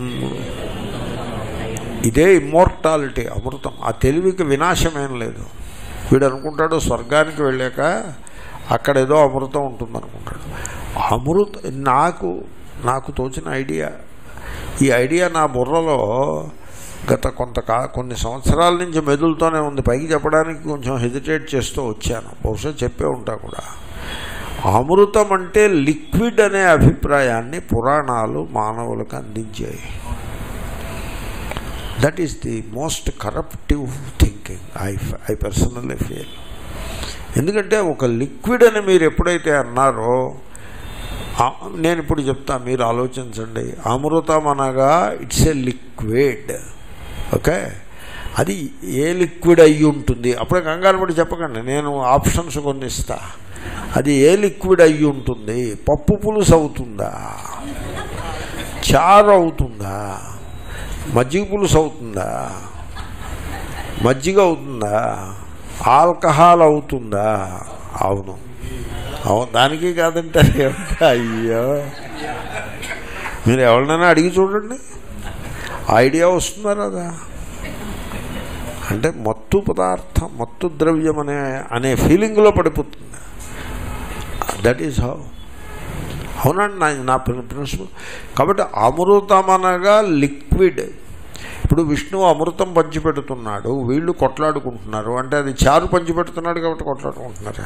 ఇదే ఇమ్మోర్టాలిటీ అమృతం ఆ తెలివికి వినాశమేం లేదు వీడు అనుకుంటాడు స్వర్గానికి వెళ్ళాక అక్కడ ఏదో అమృతం ఉంటుంది అనుకుంటాడు అమృత నాకు నాకు తోచిన ఐడియా ఈ ఐడియా నా బుర్రలో గత కొంత కా కొన్ని సంవత్సరాల నుంచి మెదులుతూనే ఉంది పైకి చెప్పడానికి కొంచెం హెజిటేట్ చేస్తూ వచ్చాను బహుశా చెప్పే ఉంటా కూడా అమృతం అంటే లిక్విడ్ అనే అభిప్రాయాన్ని పురాణాలు మానవులకు అందించాయి that is the most corruptive thinking I I personally feel ఎందుకంటే ఒక లిక్విడ్ అని మీరు ఎప్పుడైతే అన్నారో ఆ- నేను ఇప్పుడు చెప్తా మీరు ఆలోచించండి అమృతం అనగా ఇట్స్ ఏ లిక్విడ్ ఓకే అది ఏ లిక్విడ్ అయి ఉంటుంది అప్పుడే కంగారు పడి చెప్పకండి నేను ఆప్షన్స్ కొన్ని ఇస్తా అది ఏ లిక్విడ్ అయి ఉంటుంది పప్పు పులుసు అవుతుందా చారు అవుతుందా మజ్జిగ పులుసు అవుతుందా మజ్జిగ అవుతుందా ఆల్కహాల్ అవుతుందా అవును అవును దానికి కాదంటే అయ్యో మీరు ఎవరినైనా అడిగి చూడండి ఐడియా వస్తుందా రాదా అంటే మత్తు పదార్థం మత్తు ద్రవ్యం అనే అనే ఫీలింగ్లో పడిపోతుంది దట్ ఈజ్ హౌ అవునండి నా నా ప్రిన్సిపల్ కాబట్టి అమృతం అనగా లిక్విడ్ ఇప్పుడు విష్ణువు అమృతం పంచిపెడుతున్నాడు వీళ్ళు కొట్లాడుకుంటున్నారు అంటే అది చారు పంచిపెడుతున్నాడు కాబట్టి కొట్లాడుకుంటున్నారా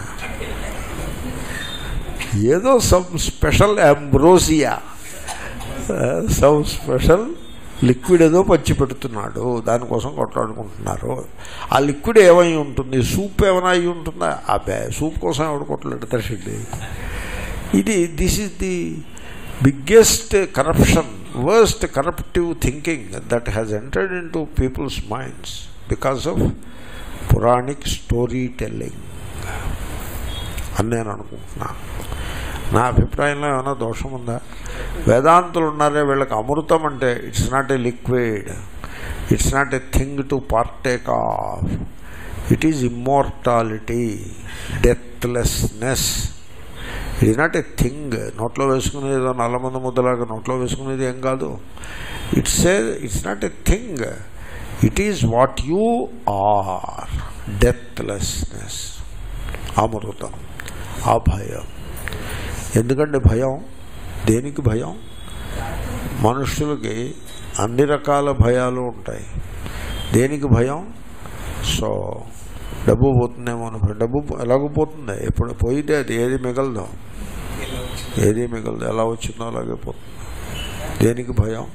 ఏదో some special ambrosia some special liquid ఏదో పంచి పెడుతున్నాడు దానికోసం కొట్లాడుకుంటున్నారు ఆ లిక్విడ్ ఏమై ఉంటుంది సూప్ ఏమైనా అయి ఉంటుందా అబ్బే సూప్ కోసం ఎవడు కొట్లాడతారండి ఇది this is the biggest corruption worst corruptive thinking that has entered in to people's minds because of Puranic story telling అని నేను అనుకుంటున్నాను నా అభిప్రాయంలో ఏమైనా దోషం ఉందా వేదాంతులు ఉన్నారే వీళ్ళకి అమృతం అంటే it's not a liquid it's not a thing to partake of it is immortality deathlessness it is not a thing నోట్లో వేసుకునేది ఏదో నల్లమంది ముద్దలాగా నోట్లో వేసుకునేది ఏం కాదు it's a it's not a thing it is what you are deathlessness అమృతం ఆ భయం ఎందుకంటే భయం దేనికి భయం మనుషులకి అన్ని రకాల భయాలు ఉంటాయి దేనికి భయం సో డబ్బు పోతుందేమో అని భయం. డబ్బు ఎలాగో పోతుంది ఎప్పుడు పోయితే అది ఏది మిగలదు ఏది మిగలదు ఎలా వచ్చిందో అలాగే పోతుంది దేనికి భయం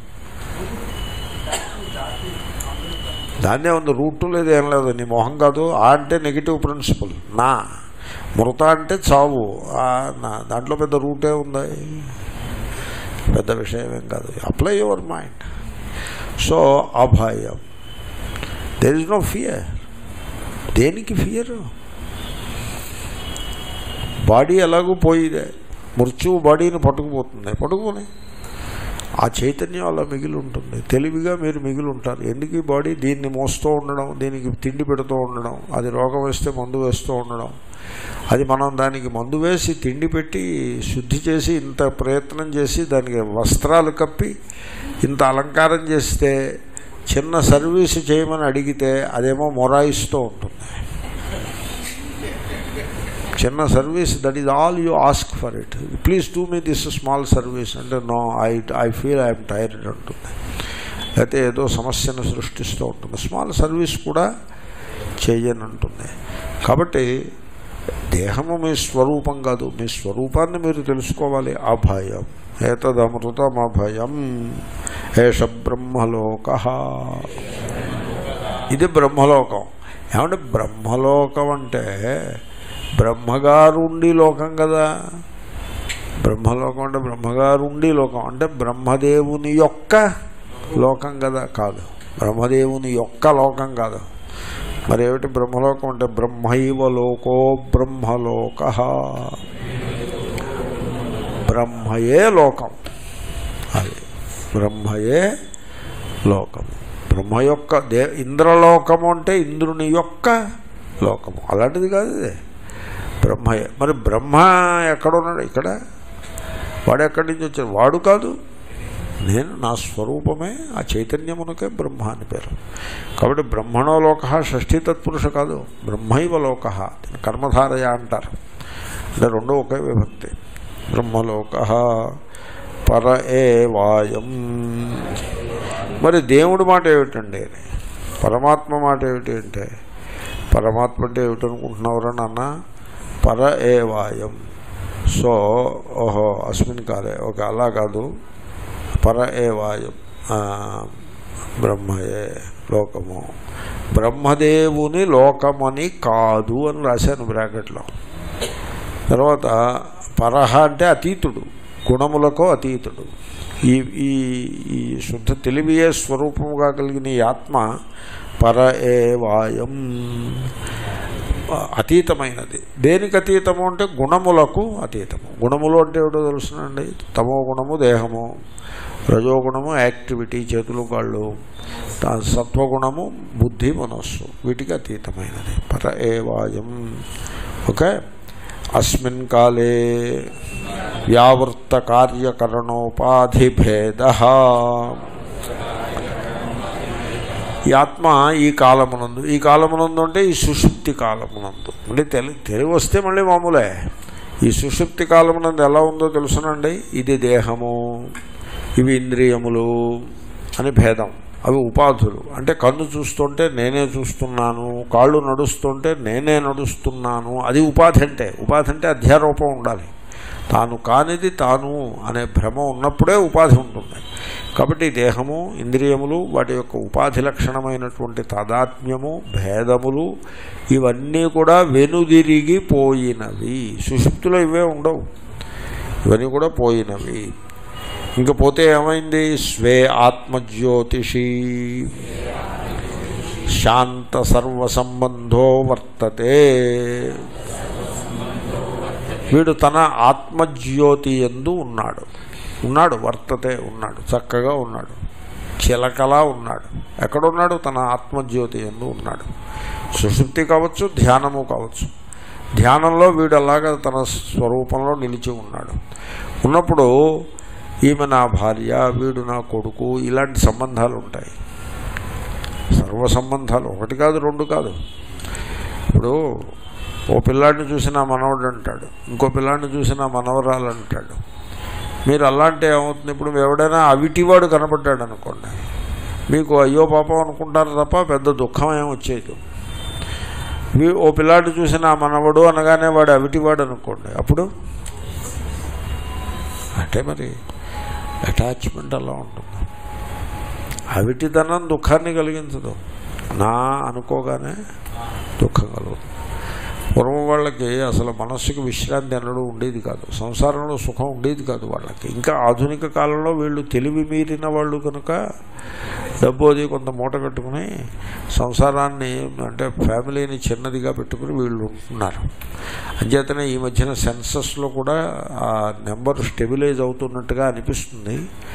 దాన్నే ఉంది రూట్ లేదు ఏం లేదు నీ మొహం కాదు ఆ అంటే నెగిటివ్ ప్రిన్సిపల్ నా మృత అంటే చావు ఆ నా దాంట్లో పెద్ద రూటే ఉంది పెద్ద విషయం ఏం కాదు అప్లై యువర్ మైండ్ సో అభయం దెర్ ఇస్ నో ఫియర్ దేనికి ఫియర్ బాడీ ఎలాగూ పోయిదే మృత్యువు బాడీని పట్టుకుపోతుంది పట్టుకుని ఆ చైతన్యం అలా మిగిలి ఉంటుంది తెలివిగా మీరు మిగిలి ఉంటారు ఎందుకు ఈ బాడీ దీన్ని మోస్తూ ఉండడం దీనికి తిండి పెడుతూ ఉండడం అది రోగం వేస్తే మందు వేస్తూ ఉండడం అది మనం దానికి మందు వేసి తిండి పెట్టి శుద్ధి చేసి ఇంత ప్రయత్నం చేసి దానికి వస్త్రాలు కప్పి ఇంత అలంకారం చేస్తే చిన్న సర్వీస్ చేయమని అడిగితే అదేమో మొరాయిస్తూ ఉంటుంది చిన్న service that is all you ask for it please do me this small service అంటే no I I feel I'm tired అంటుంది లేకపోతే ఏదో సమస్యను సృష్టిస్తూ ఉంటుంది స్మాల్ సర్వీస్ కూడా చెయ్యని అంటుంది కాబట్టి దేహము మీ స్వరూపం కాదు మీ స్వరూపాన్ని మీరు తెలుసుకోవాలి అభయం ఏతదమృతం అభయం ఏష బ్రహ్మలోక ఇది బ్రహ్మలోకం ఏమంటే బ్రహ్మలోకం అంటే బ్రహ్మగారు ఉండి లోకం కదా బ్రహ్మలోకం అంటే బ్రహ్మగారు ఉండి లోకం అంటే బ్రహ్మదేవుని యొక్క లోకం కదా కాదు బ్రహ్మదేవుని యొక్క లోకం కాదు మరి ఏమిటి బ్రహ్మలోకం అంటే బ్రహ్మైవ లోకో బ్రహ్మలోక బ్రహ్మయే లోకం అది బ్రహ్మయే లోకం బ్రహ్మ యొక్క దే ఇంద్రలోకము అంటే ఇంద్రుని యొక్క లోకము అలాంటిది కాదు ఇది బ్రహ్మయే మరి బ్రహ్మ ఎక్కడున్నాడు ఇక్కడ వాడు ఎక్కడి నుంచి వచ్చాడు వాడు కాదు నేను నా స్వరూపమే ఆ చైతన్యమునకే బ్రహ్మ అని పేరు కాబట్టి బ్రహ్మణో లోక షష్ఠీ తత్పురుష కాదు బ్రహ్మైవ లోక దీన్ని కర్మధారయ అంటారు అంటే రెండు ఒకే విభక్తి బ్రహ్మలోక పర ఏ వాయం మరి దేవుడి మాట ఏమిటండి పరమాత్మ మాట ఏమిటి అంటే పరమాత్మ అంటే ఏమిటనుకుంటున్నావురా నాన్న పర ఏ వాయం సో ఓహో అస్మిన్ కాలే ఓకే అలా కాదు పర ఏ వాయం బ్రహ్మయే లోకము బ్రహ్మదేవుని లోకమని కాదు అని రాశాను బ్రాకెట్లో తర్వాత పరహ అంటే అతీతుడు గుణములకు అతీతుడు ఈ ఈ ఈ శుద్ధ తెలివియే స్వరూపముగా కలిగిన ఈ ఆత్మ పర ఏ వాయం అతీతమైనది దేనికి అతీతము అంటే గుణములకు అతీతము గుణములు అంటే ఏమిటో తెలుసునండి తమో గుణము దేహము రజోగుణము యాక్టివిటీ చేతులు కాళ్ళు సత్వగుణము బుద్ధి మనస్సు వీటికి అతీతమైనది పర ఏ వాయం ఓకే అస్మిన్ కాలే వ్యావృత్త కార్యకరణోపాధిభేద ఈ ఆత్మ ఈ కాలమునందు ఈ కాలమునందు అంటే ఈ సుషుప్తి కాలమునందు అంటే తెలి తెలివి వస్తే మళ్ళీ మామూలే ఈ సుషుప్తి కాలమునందు ఎలా ఉందో తెలుసునండి ఇది దేహము ఇవి ఇంద్రియములు అని భేదం అవి ఉపాధులు అంటే కన్ను చూస్తుంటే నేనే చూస్తున్నాను కాళ్ళు నడుస్తుంటే నేనే నడుస్తున్నాను అది ఉపాధి అంటే ఉపాధి అంటే అధ్యారూపం ఉండాలి తాను కానిది తాను అనే భ్రమ ఉన్నప్పుడే ఉపాధి ఉంటుంది కాబట్టి దేహము ఇంద్రియములు వాటి యొక్క ఉపాధి లక్షణమైనటువంటి తాదాత్మ్యము భేదములు ఇవన్నీ కూడా వెనుదిరిగి పోయినవి సుషుప్తిలో ఇవే ఉండవు ఇవన్నీ కూడా పోయినవి ఇంకా పోతే ఏమైంది స్వే ఆత్మజ్యోతిషి శాంత సర్వసంబంధో వర్తతే వీడు తన ఆత్మజ్యోతి ఎందు ఉన్నాడు ఉన్నాడు వర్తతే ఉన్నాడు చక్కగా ఉన్నాడు చిలకలా ఉన్నాడు ఎక్కడున్నాడు తన ఆత్మజ్యోతి ఎందు ఉన్నాడు సుషుప్తి కావచ్చు ధ్యానము కావచ్చు ధ్యానంలో వీడు అలాగా తన స్వరూపంలో నిలిచి ఉన్నాడు ఉన్నప్పుడు ఈమె నా భార్య వీడు నా కొడుకు ఇలాంటి సంబంధాలు ఉంటాయి సర్వ సంబంధాలు ఒకటి కాదు రెండు కాదు ఇప్పుడు ఓ పిల్లాడిని చూసి నా మనవడు అంటాడు ఇంకో పిల్లాడిని చూసి నా మనవరాలు అంటాడు మీరు అలాంటి ఏమవుతుంది ఇప్పుడు ఎవడైనా అవిటివాడు కనపడ్డాడు అనుకోండి మీకు అయ్యో పాపం అనుకుంటారు తప్ప పెద్ద దుఃఖం ఏం వచ్చేది మీ ఓ పిల్లాడిని చూసి నా మనవడు అనగానే వాడు అవిటివాడు అనుకోండి అప్పుడు అంటే మరి అటాచ్మెంట్ అలా ఉంటుంది అవిటితనం దుఃఖాన్ని కలిగించదు నా అనుకోగానే దుఃఖం కలుగుతుంది పూర్వం వాళ్ళకి అసలు మనస్సుకి విశ్రాంతి అనడం ఉండేది కాదు సంసారంలో సుఖం ఉండేది కాదు వాళ్ళకి ఇంకా ఆధునిక కాలంలో వీళ్ళు తెలివి మీరిన వాళ్ళు కనుక డబ్బు అది కొంత మూట కట్టుకుని సంసారాన్ని అంటే ఫ్యామిలీని చిన్నదిగా పెట్టుకుని వీళ్ళు ఉంటున్నారు అంచేతనే ఈ మధ్యన సెన్సస్లో కూడా ఆ నెంబర్ స్టెబిలైజ్ అవుతున్నట్టుగా అనిపిస్తుంది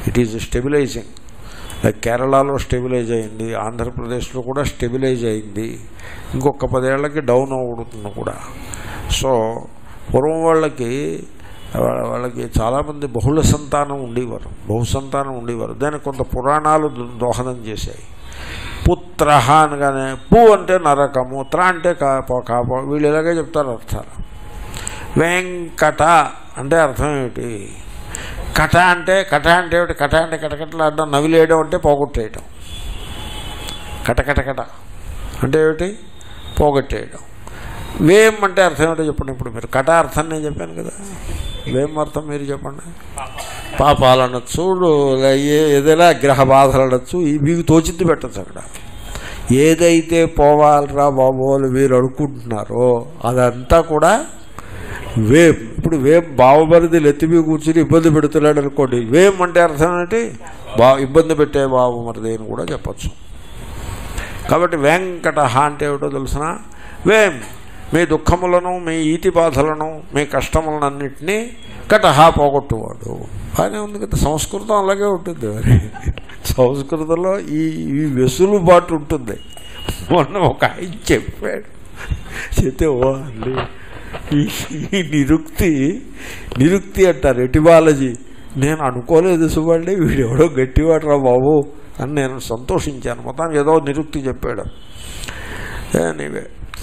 ఇట్ ఈజ్ స్టెబిలైజింగ్ లైక్ కేరళలో స్టెబిలైజ్ అయింది ఆంధ్రప్రదేశ్లో కూడా స్టెబిలైజ్ అయింది ఇంకొక పదేళ్లకి డౌన్ అవుతుంది కూడా సో పూర్వం వాళ్ళకి వాళ్ళ- వాళ్ళకి చాలామంది బహుళ సంతానం ఉండేవారు బహు సంతానం ఉండేవారు దానికి కొంత పురాణాలు దో- దోహదం చేశాయి పుత్ర అనగానే పు అంటే నరకము త్ర అంటే కాప కాప వీళ్ళు ఇలాగే చెప్తారు అర్థాలు వెంకట అంటే అర్థం ఏమిటి కట అంటే కట అంటే ఏమిటి కట అంటే కటకటలాడడం నవిలేయడం అంటే పోగొట్టేయడం కటకట కట అంటే ఏమిటి పోగొట్టేయడం వేం అంటే అర్థం ఏమిటో చెప్పండి ఇప్పుడు మీరు కట అర్థం నేను చెప్పాను కదా వేం అర్థం మీరు చెప్పండి పాపాలు అనొచ్చు ఏ- ఏదైనా గ్రహ బాధలు అనొచ్చు ఈ మీకు తోచింది పెట్టచ్చు అక్కడ ఏదైతే పోవాలరా బాబు అని మీరు అనుకుంటున్నారో అదంతా కూడా వేం ఇప్పుడు వేం బావమరిది లెత్తిమీ కూర్చుని ఇబ్బంది పెడుతున్నాడు అనుకోండి వేం అంటే అర్థం ఏంటి బా ఇబ్బంది పెట్టే బావమరిది అని కూడా చెప్పచ్చు కాబట్టి వెంకట అంటే ఏమిటో తెలిసిన వేం మీ దుఃఖములను మీ ఈతి బాధలను మీ కష్టములన్నింటినీ కటహా పోగొట్టువాడు బాగానే ఉంది కదా సంస్కృతం అలాగే ఉంటుంది మరి సంస్కృతంలో ఈ ఈ వెసులుబాటు ఉంటుంది మొన్న ఒక ఆయన చెప్పాడు చెప్తే ఓ అండి ఈ ఈ నిరుక్తి నిరుక్తి అంటారు ఎటివాలజీ నేను అనుకోలేదు సుబండి వీడెవడో గట్టివాడు రా బాబు అని నేను సంతోషించాను మొత్తానికి ఏదో నిరుక్తి చెప్పాడు ఎనీవే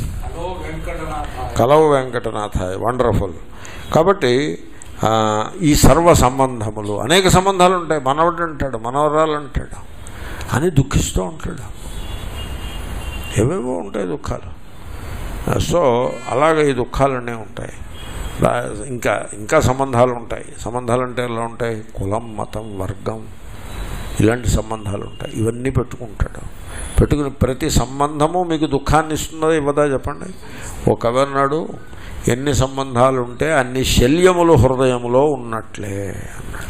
కలవు వెంకటనాథాయ వండర్ఫుల్ కాబట్టి ఆ, ఈ సర్వ సంబంధములు అనేక సంబంధాలు ఉంటాయి మనవడు అంటాడు మనవరాలు అంటాడు అని దుఃఖిస్తూ ఉంటాడు ఏవేవో ఉంటాయి దుఃఖాలు సో అలాగే ఈ దుఃఖాలన్నీ ఉంటాయి రా- ఇంకా ఇంకా సంబంధాలు ఉంటాయి సంబంధాలు అంటే ఎలా ఉంటాయి కులం మతం వర్గం ఇలాంటి సంబంధాలు ఉంటాయి ఇవన్నీ పెట్టుకుంటాడు పెట్టుకుని ప్రతి సంబంధము మీకు దుఃఖాన్ని ఇస్తుందో ఇవ్వదా చెప్పండి ఒక కవి అన్నాడు ఎన్ని సంబంధాలు ఉంటే అన్ని శల్యములు హృదయములో ఉన్నట్లే అన్నాడు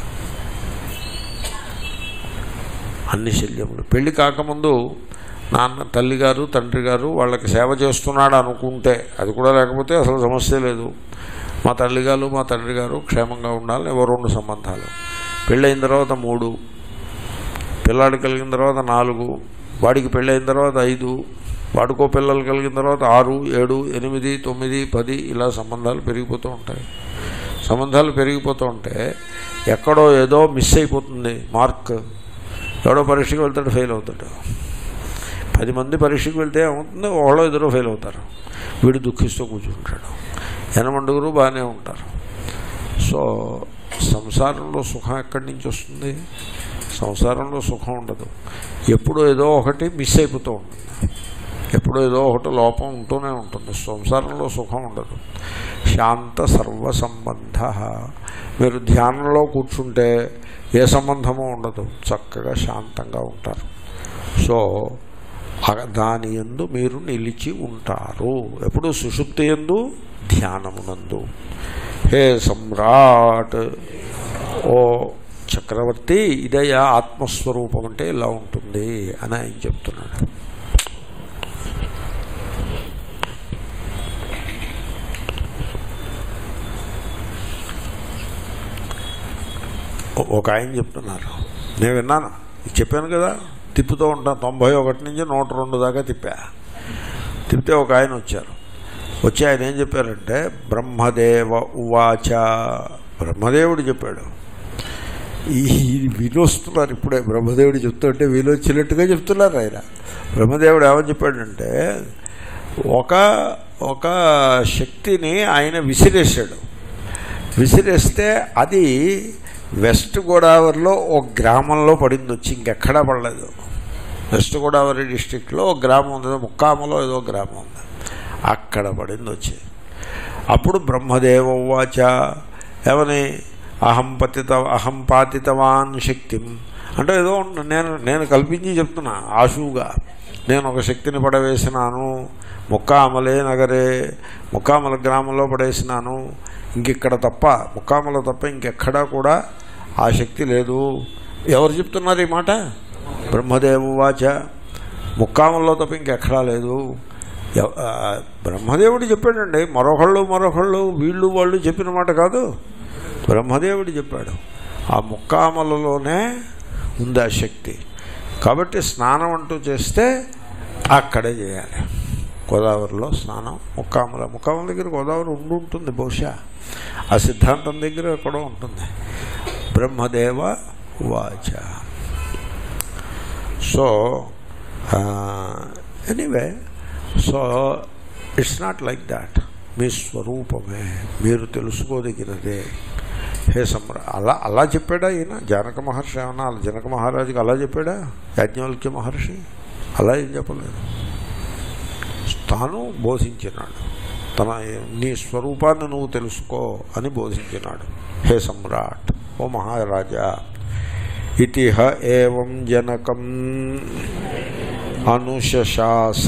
అన్ని శల్యములు పెళ్లి కాకముందు నాన్న తల్లి గారు తండ్రి గారు వాళ్ళకి సేవ చేస్తున్నాడు అనుకుంటే అది కూడా లేకపోతే అసలు సమస్య లేదు మా తల్లి గారు మా తండ్రి గారు క్షేమంగా ఉండాలని ఏవో రెండు సంబంధాలు పెళ్ళైన తర్వాత మూడు పిల్లాడు కలిగిన తర్వాత నాలుగు వాడికి పెళ్ళైన తర్వాత ఐదు వాడికో పిల్లలు కలిగిన తర్వాత ఆరు ఏడు ఎనిమిది తొమ్మిది పది ఇలా సంబంధాలు పెరిగిపోతూ ఉంటాయి సంబంధాలు పెరిగిపోతూ ఉంటే ఎక్కడో ఏదో మిస్ అయిపోతుంది మార్క్ ఎవడో పరీక్షకి వెళ్తాడు ఫెయిల్ అవుతాడు పది మంది పరీక్షకు వెళ్తే ఏమవుతుంది ఒకళ్ళో ఇద్దరు ఫెయిల్ అవుతారు వీడు దుఃఖిస్తూ కూర్చుంటాడు ఎనమండుగురు బాగానే ఉంటారు సో సంసారంలో సుఖం ఎక్కడి నుంచి వస్తుంది సంసారంలో సుఖం ఉండదు ఎప్పుడో ఏదో ఒకటి మిస్ అయిపోతూ ఉంటుంది ఎప్పుడో ఏదో ఒకటి లోపం ఉంటూనే ఉంటుంది సంసారంలో సుఖం ఉండదు శాంత సర్వ సంబంధ మీరు ధ్యానంలో కూర్చుంటే ఏ సంబంధము ఉండదు చక్కగా శాంతంగా ఉంటారు సో ఆ- దాని ఎందు మీరు నిలిచి ఉంటారు ఎప్పుడు సుషుప్తి ఎందు ధ్యానమునందు హే సమ్రాట్ ఓ చక్రవర్తి ఇదయ్యా ఆత్మస్వరూపం అంటే ఇలా ఉంటుంది అని ఆయన చెప్తున్నాడు ఓ- ఒక ఆయన చెప్తున్నారు నేను విన్నాను చెప్పాను కదా తిప్పుతూ ఉంటాను తొంభై ఒకటి నుంచి నూట రెండు దాకా తిప్పా తిప్పితే ఒక ఆయన వచ్చారు వచ్చి ఆయన ఏం చెప్పారంటే బ్రహ్మదేవ ఉవాచ బ్రహ్మదేవుడు చెప్పాడు ఈ వినొస్తున్నారు ఇప్పుడే బ్రహ్మదేవుడు చెప్తుంటే వీలు వచ్చినట్టుగా చెప్తున్నారు ఆయన బ్రహ్మదేవుడు ఏమని చెప్పాడంటే ఒక ఒక శక్తిని ఆయన విసిరేశాడు విసిరేస్తే అది వెస్ట్ గోదావరిలో ఒక గ్రామంలో పడింది వచ్చి ఇంకెక్కడా పడలేదు వెస్ట్ గోదావరి డిస్టిక్లో ఒక గ్రామం ఉంది ముక్కామలో ఏదో గ్రామం ఉంది అక్కడ పడింది వచ్చి అప్పుడు బ్రహ్మదేవ వాచ ఏమని అహం పతిత అహం పాతితవాన్ శక్తిం అంటే ఏదో ఉన్న- నేను నేను కల్పించి చెప్తున్నా ఆశువుగా నేను ఒక శక్తిని పడవేసినాను ముక్కామలే నగరే ముక్కామల గ్రామంలో పడేసినాను ఇంకిక్కడ తప్ప ముక్కామల తప్ప ఇంకెక్కడా కూడా ఆ శక్తి లేదు ఎవరు చెప్తున్నారు ఈ మాట బ్రహ్మదేవు వాచ ముక్కామల్లో తప్ప ఇంకెక్కడా లేదు ఎవ- ఆ, బ్రహ్మదేవుడు చెప్పాడండి మరొకళ్ళు మరొకళ్ళు వీళ్ళు వాళ్ళు చెప్పిన మాట కాదు బ్రహ్మదేవుడు చెప్పాడు ఆ ముక్కామలలోనే ఉంది ఆ శక్తి కాబట్టి స్నానం అంటూ చేస్తే అక్కడే చేయాలి గోదావరిలో స్నానం ముక్కామల ముక్కామల దగ్గర గోదావరి ఉండి ఉంటుంది బహుశా ఆ సిద్ధాంతం దగ్గర కూడా ఉంటుంది బ్రహ్మదేవ వాచ so anyway so it's not like that మీ స్వరూపమే మీరు తెలుసుకోదగినదే హే సమ్ర అలా అలా చెప్పాడా ఈయన జనక మహర్షి ఏమన్నా జనక మహారాజుకి అలా చెప్పాడా యాజ్ఞవల్క్య మహర్షి అలా ఏం చెప్పలేదు తాను బోధించినాడు తన నీ స్వరూపాన్ని నువ్వు తెలుసుకో అని బోధించినాడు హే సమ్రాట్ ఓ మహారాజా ఇతిహ ఏం జనకం అనుశాస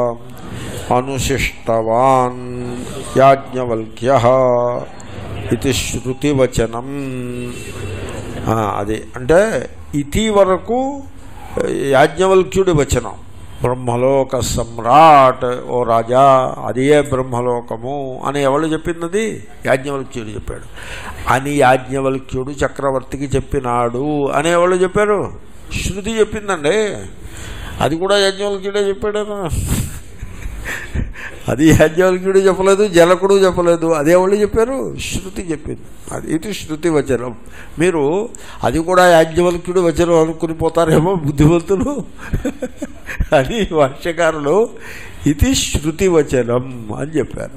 అనుశిష్టవాన్ యాజ్ఞవల్క్య ఇది శృతివచనం ఆ, అది అంటే ఇతి వరకు యాజ్ఞవల్క్యుడి వచనం బ్రహ్మలోక సమ్రాట్ ఓ రాజా అదియే బ్రహ్మలోకము అని ఎవరు చెప్పింది యాజ్ఞవల్క్యుడు చెప్పాడు అని యాజ్ఞవల్క్యుడు చక్రవర్తికి చెప్పినాడు అని ఎవరు చెప్పారు శృతి చెప్పిందండి అది కూడా యాజ్ఞవల్క్యుడే చెప్పాడనా అది యాజ్ఞవల్క్యుడు చెప్పలేదు జలకుడు చెప్పలేదు అదే వాళ్ళు చెప్పారు శృతి చెప్పింది అది ఇది శృతి వచనం మీరు అది కూడా యాజ్ఞవల్క్యుడు వచనం అనుకుని పోతారేమో బుద్ధిమంతులు అని భాష్యకారులు ఇది శృతి వచనం అని చెప్పారు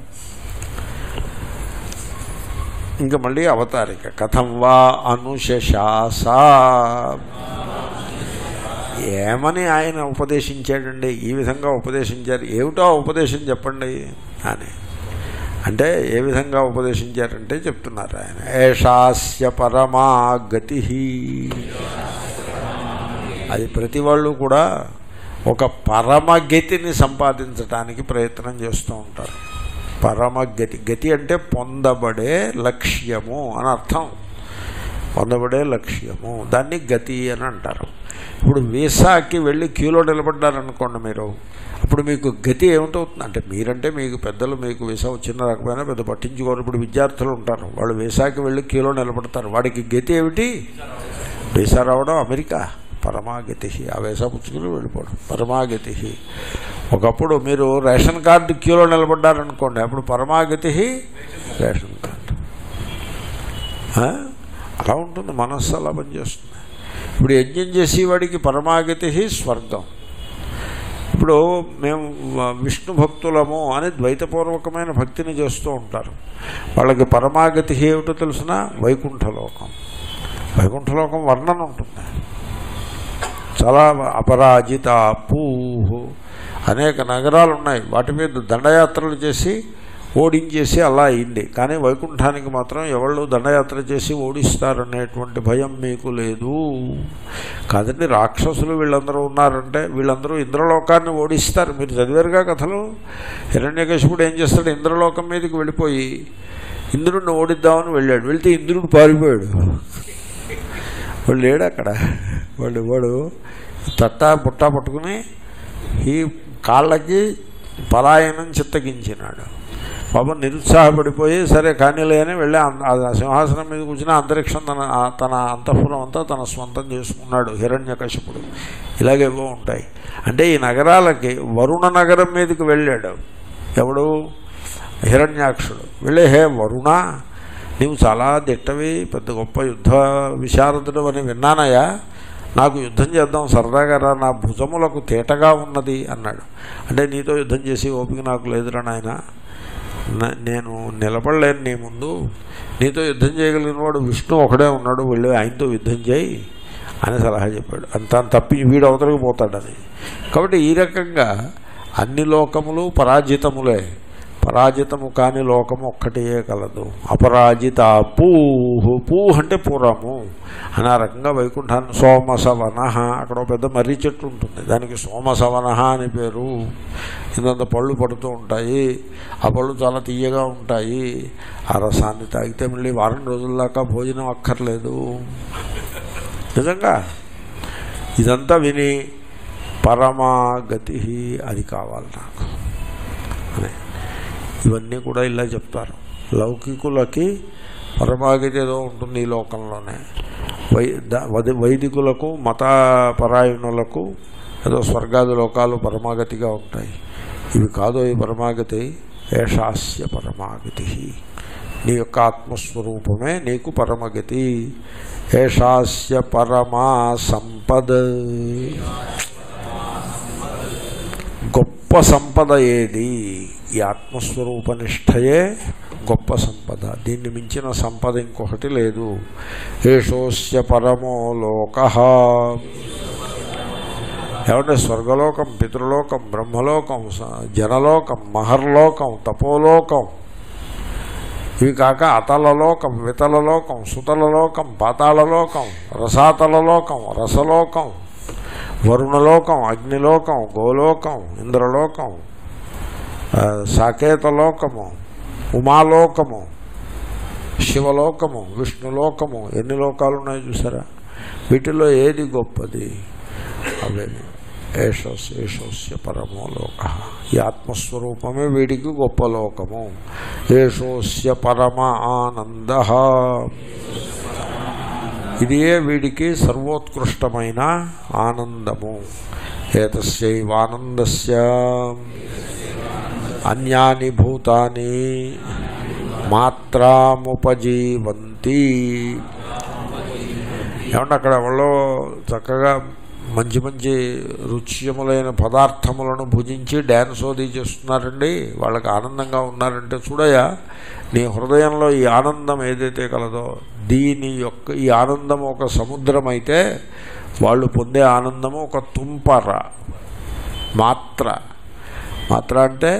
ఇంకా మళ్ళీ అవతారిక కథం వా అనుశాస ఏమని ఆయన ఉపదేశించాడండి ఈ విధంగా ఉపదేశించారు ఏమిటో ఉపదేశం చెప్పండి అని అంటే ఏ విధంగా ఉపదేశించారంటే చెప్తున్నారు ఆయన ఏషాస్య పరమా గతి అది ప్రతి వాళ్ళు కూడా ఒక పరమగతిని సంపాదించడానికి ప్రయత్నం చేస్తూ ఉంటారు పరమగతి గతి అంటే పొందబడే లక్ష్యము అని అర్థం పొందబడే లక్ష్యము దాన్ని గతి అని అంటారు ఇప్పుడు వీసాకి వెళ్ళి క్యూలో నిలబడ్డారనుకోండి మీరు అప్పుడు మీకు గతి ఏమిటవుతుంది అంటే మీరంటే మీకు పెద్దలు మీకు వీసా వచ్చిన రాకపోయినా పెద్ద పట్టించుకోరు ఇప్పుడు విద్యార్థులు ఉంటారు వాళ్ళు వీసాకి వెళ్ళి క్యూలో నిలబడతారు వాడికి గతి ఏమిటి వీసా రావడం అమెరికా పరమాగతి ఆ వీసా పుచ్చుకుని వెళ్ళిపోవడం పరమాగతి ఒకప్పుడు మీరు రేషన్ కార్డు క్యూలో నిలబడ్డారనుకోండి అప్పుడు పరమాగతి రేషన్ కార్డు ఆ? అలా ఉంటుంది మనస్సు అలా పనిచేస్తుంది ఇప్పుడు యజ్ఞం చేసేవాడికి పరమాగతి స్వర్గం ఇప్పుడు మేము విష్ణు భక్తులము అని ద్వైతపూర్వకమైన భక్తిని చేస్తూ ఉంటారు వాళ్ళకి పరమాగతి ఏమిటో తెలిసిన వైకుంఠలోకం వైకుంఠలోకం వర్ణన ఉంటుంది చాలా అపరాజిత పూహు అనేక నగరాలు ఉన్నాయి వాటి మీద దండయాత్రలు చేసి ఓడించేసి అలా అయింది కానీ వైకుంఠానికి మాత్రం ఎవళ్ళు దండయాత్ర చేసి ఓడిస్తారనేటువంటి భయం మీకు లేదు కాదండి రాక్షసులు వీళ్ళందరూ ఉన్నారంటే వీళ్ళందరూ ఇంద్రలోకాన్ని ఓడిస్తారు మీరు చదివారుగా కథలు హిరణ్యకశిపుడు ఏం చేస్తాడు ఇంద్రలోకం మీదకి వెళ్ళిపోయి ఇంద్రుడిని ఓడిద్దామని వెళ్ళాడు వెళ్తే ఇంద్రుడు పారిపోయాడు వాడు లేడు అక్కడ వాడు వాడు తట్టా బుట్ట పట్టుకుని ఈ కాళ్ళకి పలాయనం చిత్తగించినాడు పాపం నిరుత్సాహపడిపోయి సరే కానీలే అని వెళ్ళి ఆ సింహాసనం మీద కూర్చుని అంతరిక్షం తన తన అంతఃపురం అంతా తన స్వంతం చేసుకున్నాడు హిరణ్యకశిపుడు ఇలాగేవో ఉంటాయి అంటే ఈ నగరాలకి వరుణ నగరం మీదకి వెళ్ళాడు ఎవడు హిరణ్యాక్షుడు వెళ్ళే హే వరుణ నీవు చాలా దిట్టవి పెద్ద గొప్ప యుద్ధ విశారదుడు అని విన్నానయ్యా నాకు యుద్ధం చేద్దాం సరదాగా రా నా భుజములకు తేటగా ఉన్నది అన్నాడు అంటే నీతో యుద్ధం చేసి ఓపిక నాకు లేదురా నాయన న- నేను నిలబడలేను నీ ముందు నీతో యుద్ధం చేయగలిగిన వాడు విష్ణు ఒకడే ఉన్నాడు వెళ్ళి ఆయనతో యుద్ధం చేయి అని సలహా చెప్పాడు అంత తప్పి వీడు అవతలకు పోతాడని కాబట్టి ఈ రకంగా అన్ని లోకములు పరాజితములే పరాజితము కాని లోకము ఒక్కటియే కలదు అపరాజిత పూహు పూహ్ అంటే పూర్వము అని ఆ రకంగా వైకుంఠాన్ని సోమసవన అక్కడ ఒక పెద్ద మర్రి చెట్టు ఉంటుంది దానికి సోమసవన అని పేరు ఇంతంత పళ్ళు పడుతూ ఉంటాయి ఆ పళ్ళు చాలా తీయగా ఉంటాయి ఆ రసాన్ని తాగితే మళ్ళీ వారం రోజుల దాకా భోజనం అక్కర్లేదు నిజంగా ఇదంతా విని పరమాగతి అది కావాలి నాకు అని ఇవన్నీ కూడా ఇలా చెప్తారు లౌకికులకి పరమాగతి ఏదో ఉంటుంది ఈ లోకంలోనే వై ద- వది- వైదికులకు మతపరాయణులకు ఏదో స్వర్గాది లోకాలు పరమాగతిగా ఉంటాయి ఇవి కాదు ఈ పరమాగతి ఏషాస్య పరమాగతి నీ యొక్క ఆత్మస్వరూపమే నీకు పరమగతి ఏషాస్య పరమా సంపద గొప్ప సంపద ఏది ఈ ఆత్మస్వరూప నిష్టయే గొప్ప సంపద దీన్ని మించిన సంపద ఇంకొకటి లేదు ఏషోస్య పరమో లోక ఏమంటే స్వర్గలోకం పితృలోకం బ్రహ్మలోకం స- జనలోకం మహర్లోకం తపోలోకం ఇవి కాక అతలలోకం వితలలోకం సుతలలోకం పాతాళలోకం రసాతలలోకం రసలోకం వరుణలోకం అగ్నిలోకం గోలోకం ఇంద్రలోకం ఆ, సాకేతలోకము ఉమాలోకము శివలోకము విష్ణులోకము ఎన్ని లోకాలు ఉన్నాయో చూసారా వీటిలో ఏది గొప్పది అవేమి ఏషోస్ ఏషోస్య పరమో లోక ఈ ఆత్మస్వరూపమే వీడికి గొప్ప లోకము ఏషోస్య పరమ ఆనంద ఇదియే వీడికి సర్వోత్కృష్టమైన ఆనందము ఏతస్యైవానందస్య అన్యాని భూతాని మాత్రాముపజీవంతి ఏమన్నా అక్కడ ఎవరో చక్కగా మంచి మంచి రుచ్యములైన పదార్థములను భుజించి డ్యాన్స్ అది చేస్తున్నారండి వాళ్ళకి ఆనందంగా ఉన్నారంటే చూడయా నీ హృదయంలో ఈ ఆనందం ఏదైతే కలదో దీని యొక్క ఈ ఆనందం ఒక సముద్రం అయితే వాళ్ళు పొందే ఆనందము ఒక తుంపర మాత్ర మాత్ర అంటే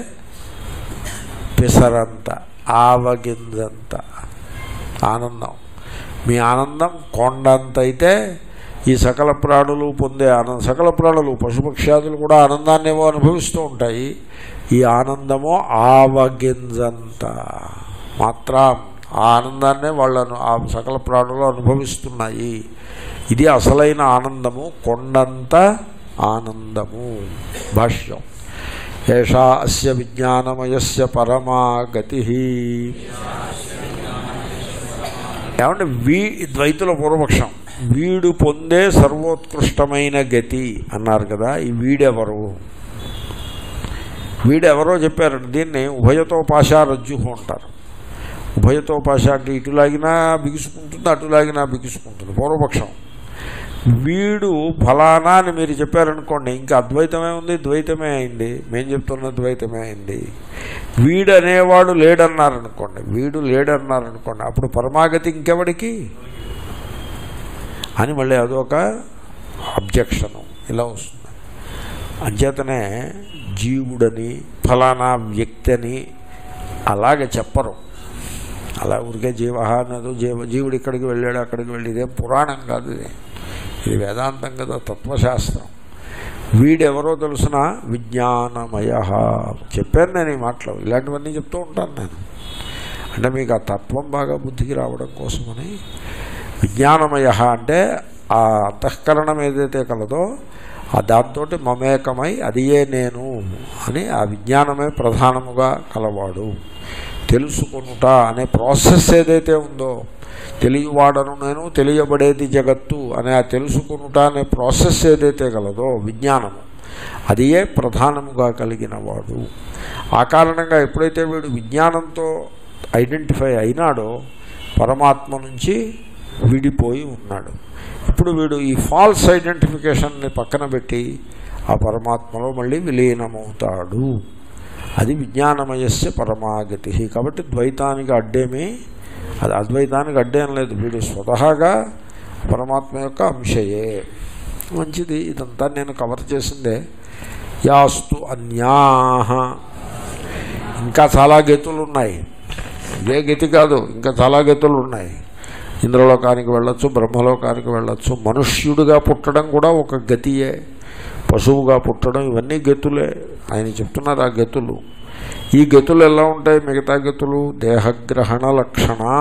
పిసరంత ఆవగింజంత ఆనందం మీ ఆనందం కొండంత అయితే ఈ సకల ప్రాణులు పొందే ఆనందం సకల ప్రాణులు పశుపక్ష్యాదులు కూడా ఆనందాన్ని ఏవో అనుభవిస్తూ ఉంటాయి ఈ ఆనందము ఆవగింజంత మాత్రం ఆ ఆనందాన్నే వాళ్ళను ఆ సకల ప్రాణులు అనుభవిస్తున్నాయి ఇది అసలైన ఆనందము కొండంత ఆనందము భాష్యం ఏషా అస్య విజ్ఞానమయస్య పరమా గతి ఏమంటే వీ ద్వైతుల పూర్వపక్షం వీడు పొందే సర్వోత్కృష్టమైన గతి అన్నారు కదా ఈ వీడెవరు వీడెవరో చెప్పారండి దీన్ని ఉభయతో పాషా రజ్జు అంటారు ఉభయతో పాష అంటే ఇటు లాగినా బిగుసుకుంటుంది అటు లాగినా బిగుసుకుంటుంది పూర్వపక్షం వీడు ఫలానా అని మీరు చెప్పారనుకోండి ఇంకా అద్వైతమే ఉంది ద్వైతమే అయింది మేము చెప్తున్న ద్వైతమే అయింది వీడు అనేవాడు లేడన్నారనుకోండి వీడు లేడన్నారనుకోండి అప్పుడు పరమాగతి ఇంకెవడికి అని మళ్ళీ అదొక అబ్జెక్షను ఇలా వస్తుంది అంచేతనే జీవుడని ఫలానా వ్యక్తి అని అలాగే చెప్పరు అలా ఊరికే జీవ అన్నదో జీవ జీవుడు ఇక్కడికి వెళ్ళాడు అక్కడికి వెళ్ళి ఇదేం పురాణం కాదు ఇది ఇది వేదాంతం కదా తత్వశాస్త్రం వీడెవరో తెలుసిన విజ్ఞానమయ చెప్పాను నేను ఈ మాటలు ఇలాంటివన్నీ చెప్తూ ఉంటాను నేను అంటే మీకు ఆ తత్వం బాగా బుద్ధికి రావడం కోసమని విజ్ఞానమయ అంటే ఆ అంతఃకరణం ఏదైతే కలదో ఆ దాంతో మమేకమై అదియే నేను అని ఆ విజ్ఞానమే ప్రధానముగా కలవాడు తెలుసుకొనుట అనే ప్రాసెస్ ఏదైతే ఉందో తెలియవాడను నేను తెలియబడేది జగత్తు అనే ఆ తెలుసుకొనుట అనే ప్రాసెస్ ఏదైతే కలదో విజ్ఞానము అదియే ప్రధానముగా కలిగిన వాడు ఆ కారణంగా ఎప్పుడైతే వీడు విజ్ఞానంతో ఐడెంటిఫై అయినాడో పరమాత్మ నుంచి విడిపోయి ఉన్నాడు ఇప్పుడు వీడు ఈ ఫాల్స్ ఐడెంటిఫికేషన్ని పక్కన పెట్టి ఆ పరమాత్మలో మళ్ళీ విలీనమవుతాడు అది విజ్ఞానమయస్య పరమాగతి కాబట్టి ద్వైతానికి అడ్డేమీ అది అద్వైతానికి అడ్డేం లేదు వీడు స్వతహాగా పరమాత్మ యొక్క అంశయే మంచిది ఇదంతా నేను కవర్ చేసిందే యాస్తు అన్యాహ ఇంకా చాలా గతులు ఉన్నాయి ఇదే గతి కాదు ఇంకా చాలా గతులు ఉన్నాయి ఇంద్రలోకానికి వెళ్ళొచ్చు బ్రహ్మలోకానికి వెళ్ళొచ్చు మనుష్యుడిగా పుట్టడం కూడా ఒక గతియే పశువుగా పుట్టడం ఇవన్నీ గతులే ఆయన చెప్తున్నారు ఆ గతులు ఈ గతులు ఎలా ఉంటాయి మిగతా గతులు దేహగ్రహణ లక్షణా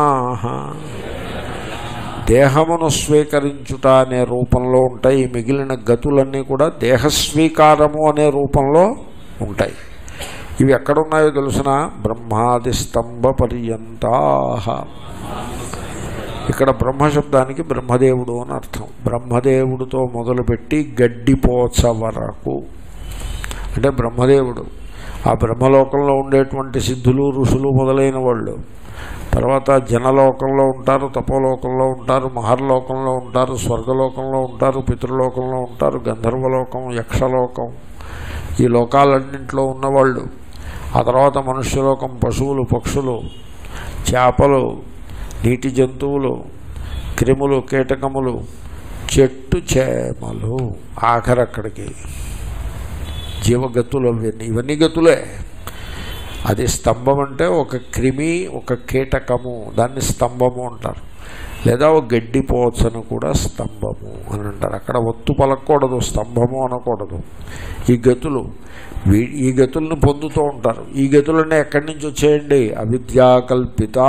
దేహమును స్వీకరించుట అనే రూపంలో ఉంటాయి ఈ మిగిలిన గతులన్నీ కూడా దేహస్వీకారము అనే రూపంలో ఉంటాయి ఇవి ఎక్కడున్నాయో తెలుసిన బ్రహ్మాది స్తంభ పర్యంతా ఇక్కడ బ్రహ్మశబ్దానికి బ్రహ్మదేవుడు అని అర్థం బ్రహ్మదేవుడితో మొదలుపెట్టి గడ్డిపోచ వరకు అంటే బ్రహ్మదేవుడు ఆ బ్రహ్మలోకంలో ఉండేటువంటి సిద్ధులు ఋషులు మొదలైన వాళ్ళు తర్వాత జనలోకంలో ఉంటారు తపోలోకంలో ఉంటారు మహర్లోకంలో ఉంటారు స్వర్గలోకంలో ఉంటారు పితృలోకంలో ఉంటారు గంధర్వలోకం యక్షలోకం ఈ లోకాలన్నింటిలో ఉన్నవాళ్ళు ఆ తర్వాత మనుష్యలోకం పశువులు పక్షులు చేపలు నీటి జంతువులు క్రిములు కీటకములు చెట్టు చేమలు ఆఖరక్కడికి జీవగతులు అవన్నీ ఇవన్నీ గతులే అది స్తంభం అంటే ఒక క్రిమి ఒక కీటకము దాన్ని స్తంభము అంటారు లేదా ఒక గడ్డి పోచను కూడా స్తంభము అని అంటారు అక్కడ ఒత్తు పలకూడదు స్తంభము అనకూడదు ఈ గతులు వీ ఈ గతులను పొందుతూ ఉంటారు ఈ గతులన్నీ ఎక్కడి నుంచి వచ్చేయండి అవిద్యాకల్పితా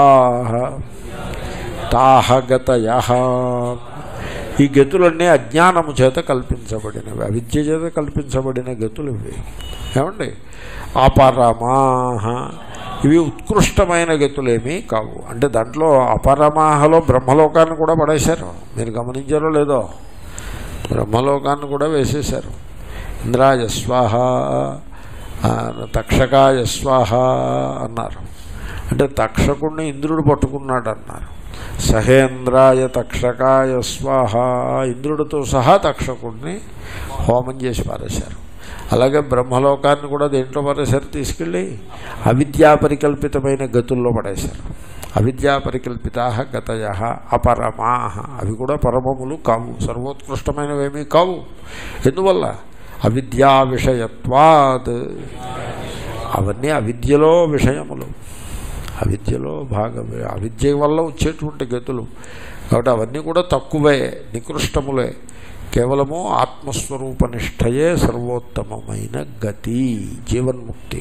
తాహగతయ ఈ గతులన్నీ అజ్ఞానము చేత కల్పించబడినవి అవిద్య చేత కల్పించబడిన గతులు ఇవి ఏమండి అపరమాహ ఇవి ఉత్కృష్టమైన గతులేమీ కావు అంటే దాంట్లో అపరమాహలో బ్రహ్మలోకాన్ని కూడా పడేశారు మీరు గమనించారో లేదో బ్రహ్మలోకాన్ని కూడా వేసేశారు ఇంద్రాయ స్వాహ ఆ, తక్షకాయ స్వాహ అన్నారు అంటే తక్షకుడిని ఇంద్రుడు పట్టుకున్నాడు అన్నారు సహేంద్రాయ తక్షకాయ స్వాహ ఇంద్రుడితో సహా తక్షకుడిని హోమం చేసి పారేశారు అలాగే బ్రహ్మలోకాన్ని కూడా దేంట్లో పారేశారు తీసుకెళ్ళి అవిద్యా పరికల్పితమైన గతుల్లో పడేశారు అవిద్యా పరికల్పిత గతయ అపరమాహ అవి కూడా పరమములు కావు సర్వోత్కృష్టమైనవేమీ కావు ఎందువల్ల అవిద్యా విషయత్వాత్ అవన్నీ అవిద్యలో విషయములు అవిద్యలో భాగమే అవిద్య వల్ల వచ్చేటువంటి గతులు కాబట్టి అవన్నీ కూడా తక్కువే నికృష్టములే కేవలము ఆత్మస్వరూప నిష్టయే సర్వోత్తమమైన గతి జీవన్ముక్తి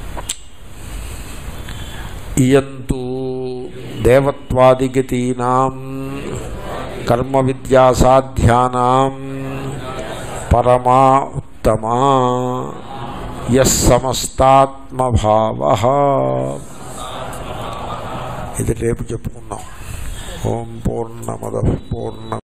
ఇయంతు దేవత్వాదిగతీనాం కర్మ విద్యాసాధ్యానాం పరమా ఉత్తమా యస్ సమస్తాత్మభావ ఇది రేపు చెప్పుకుందాం ఓం పూర్ణమద పూర్ణ